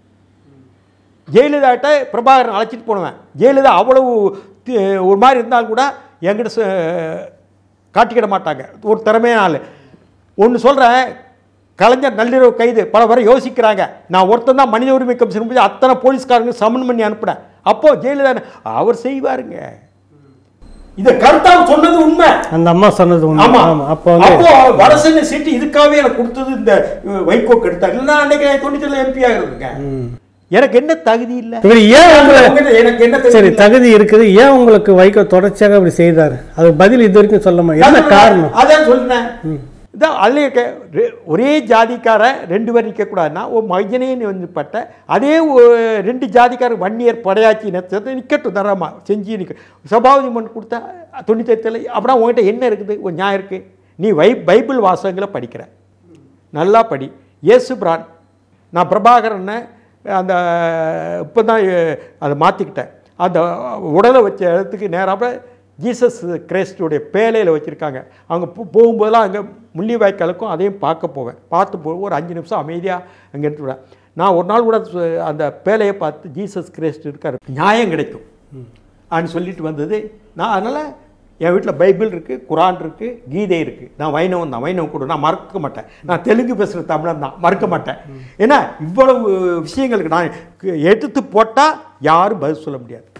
ஜெயலலிதாட்ட பிரபாகரன் அழைச்சிட்டு போனவன் ஜெயலலிதா அவ்வளவு தி- ஒரு மாதிரி இருந்தாலும் கூட என்கிட்ட ச- காட்டிக்கிட மாட்டாங்க ஒரு திறமையான ஆள் ஒன்று சொல்கிறேன் கலைஞர் நள்ளிரவு கைது பல வரை யோசிக்கிறாங்க நான் ஒருத்தன் தான் மனித உரிமை கமிஷன் போய் அத்தனை போலீஸ்காரங்க சமன் பண்ணி அனுப்புனேன் அப்போ ஜெயலலிதா அவர் செய்வாருங்க இதை கருத்தாக சொன்னது உண்மை அந்த அம்மா சொன்னது உண்மை ஆமா ஆமா அப்போ வந்து அப்போ வடசென்னை சீட்டு இதுக்காகவே எனக்கு கொடுத்தது இந்த அஹ், வைகோ கெடுத்தார் இல்லைன்னா அன்னைக்கு தொண்ணூத்தி எம்பி ஆகிறதுங்க எனக்கு என்ன தகுதி இல்லை இவர் ஏன் உங்களை உங்ககிட்ட எனக்கு என்ன தகுதி சரி இல்லை? தகுதி இருக்குது ஏன் உங்களுக்கு வைகோ தொடர்ச்சியாக அப்படி செய்தார் அது பதில் இது வரைக்கும் சொல்ல முடியும் என்ன காரணம் அதான் சொல்றேன் இதான் அதுலயே கே- ரெ- ஒரே ஜாதிக்கார ரெண்டு பேர் நிற்கக்கூடாதுன்னா ஒரு மைஜனேன்னு வந்து பட்ட அதே ஒ- ரெண்டு ஜாதிக்கார வன்னியர் படையாச்சி நிறுத்தத்தை நிற்கட்டும் தரமா செஞ்சு நிற்க சபாவதி மண் கொடுத்தா தொண்ணூத்தெட்டில் அப்படின்னா உங்ககிட்ட என்ன இருக்குது ஒரு நியாயம் இருக்குது நீ வை பைபிள் வாசகங்களை படிக்கிற நல்லா படி இயேசு பிரான் நான் பிரபாகரனை அந்த இப்போ தான் அதை மாற்றிக்கிட்டேன் அந்த உடலை வச்ச இடத்துக்கு நேராக ஜீசஸ் கிரைஸ்டுடைய பேலையில் வச்சுருக்காங்க அவங்க போ- போகும்போதெல்லாம் அங்கே முள்ளிவாய்க்காலுக்கும் அதையும் பார்க்க போவேன் பார்த்து போ ஒரு அஞ்சு நிமிஷம் அமைதியாக அங்கே இருந்துவிடுவேன் நான் ஒரு நாள் கூட சு- அந்த பேலையை பார்த்து ஜீசஸ் கிரைஸ்ட் இருக்கார் நியாயம் கிடைக்கும் அப்படின்னு சொல்லிட்டு வந்தது நான் அதனால் என் வீட்டில் பைபிள் இருக்குது குரான் இருக்குது கீதை இருக்குது நான் வைணவன் தான் வைணவம் கூட நான் மறக்க மாட்டேன் நான் தெலுங்கு பேசுகிற தமிழன் தான் மறக்க மாட்டேன் ஏன்னா இவ்வளவு விஷயங்களுக்கு நான் எடுத்து போட்டால் யாரும் பதில் சொல்ல முடியாது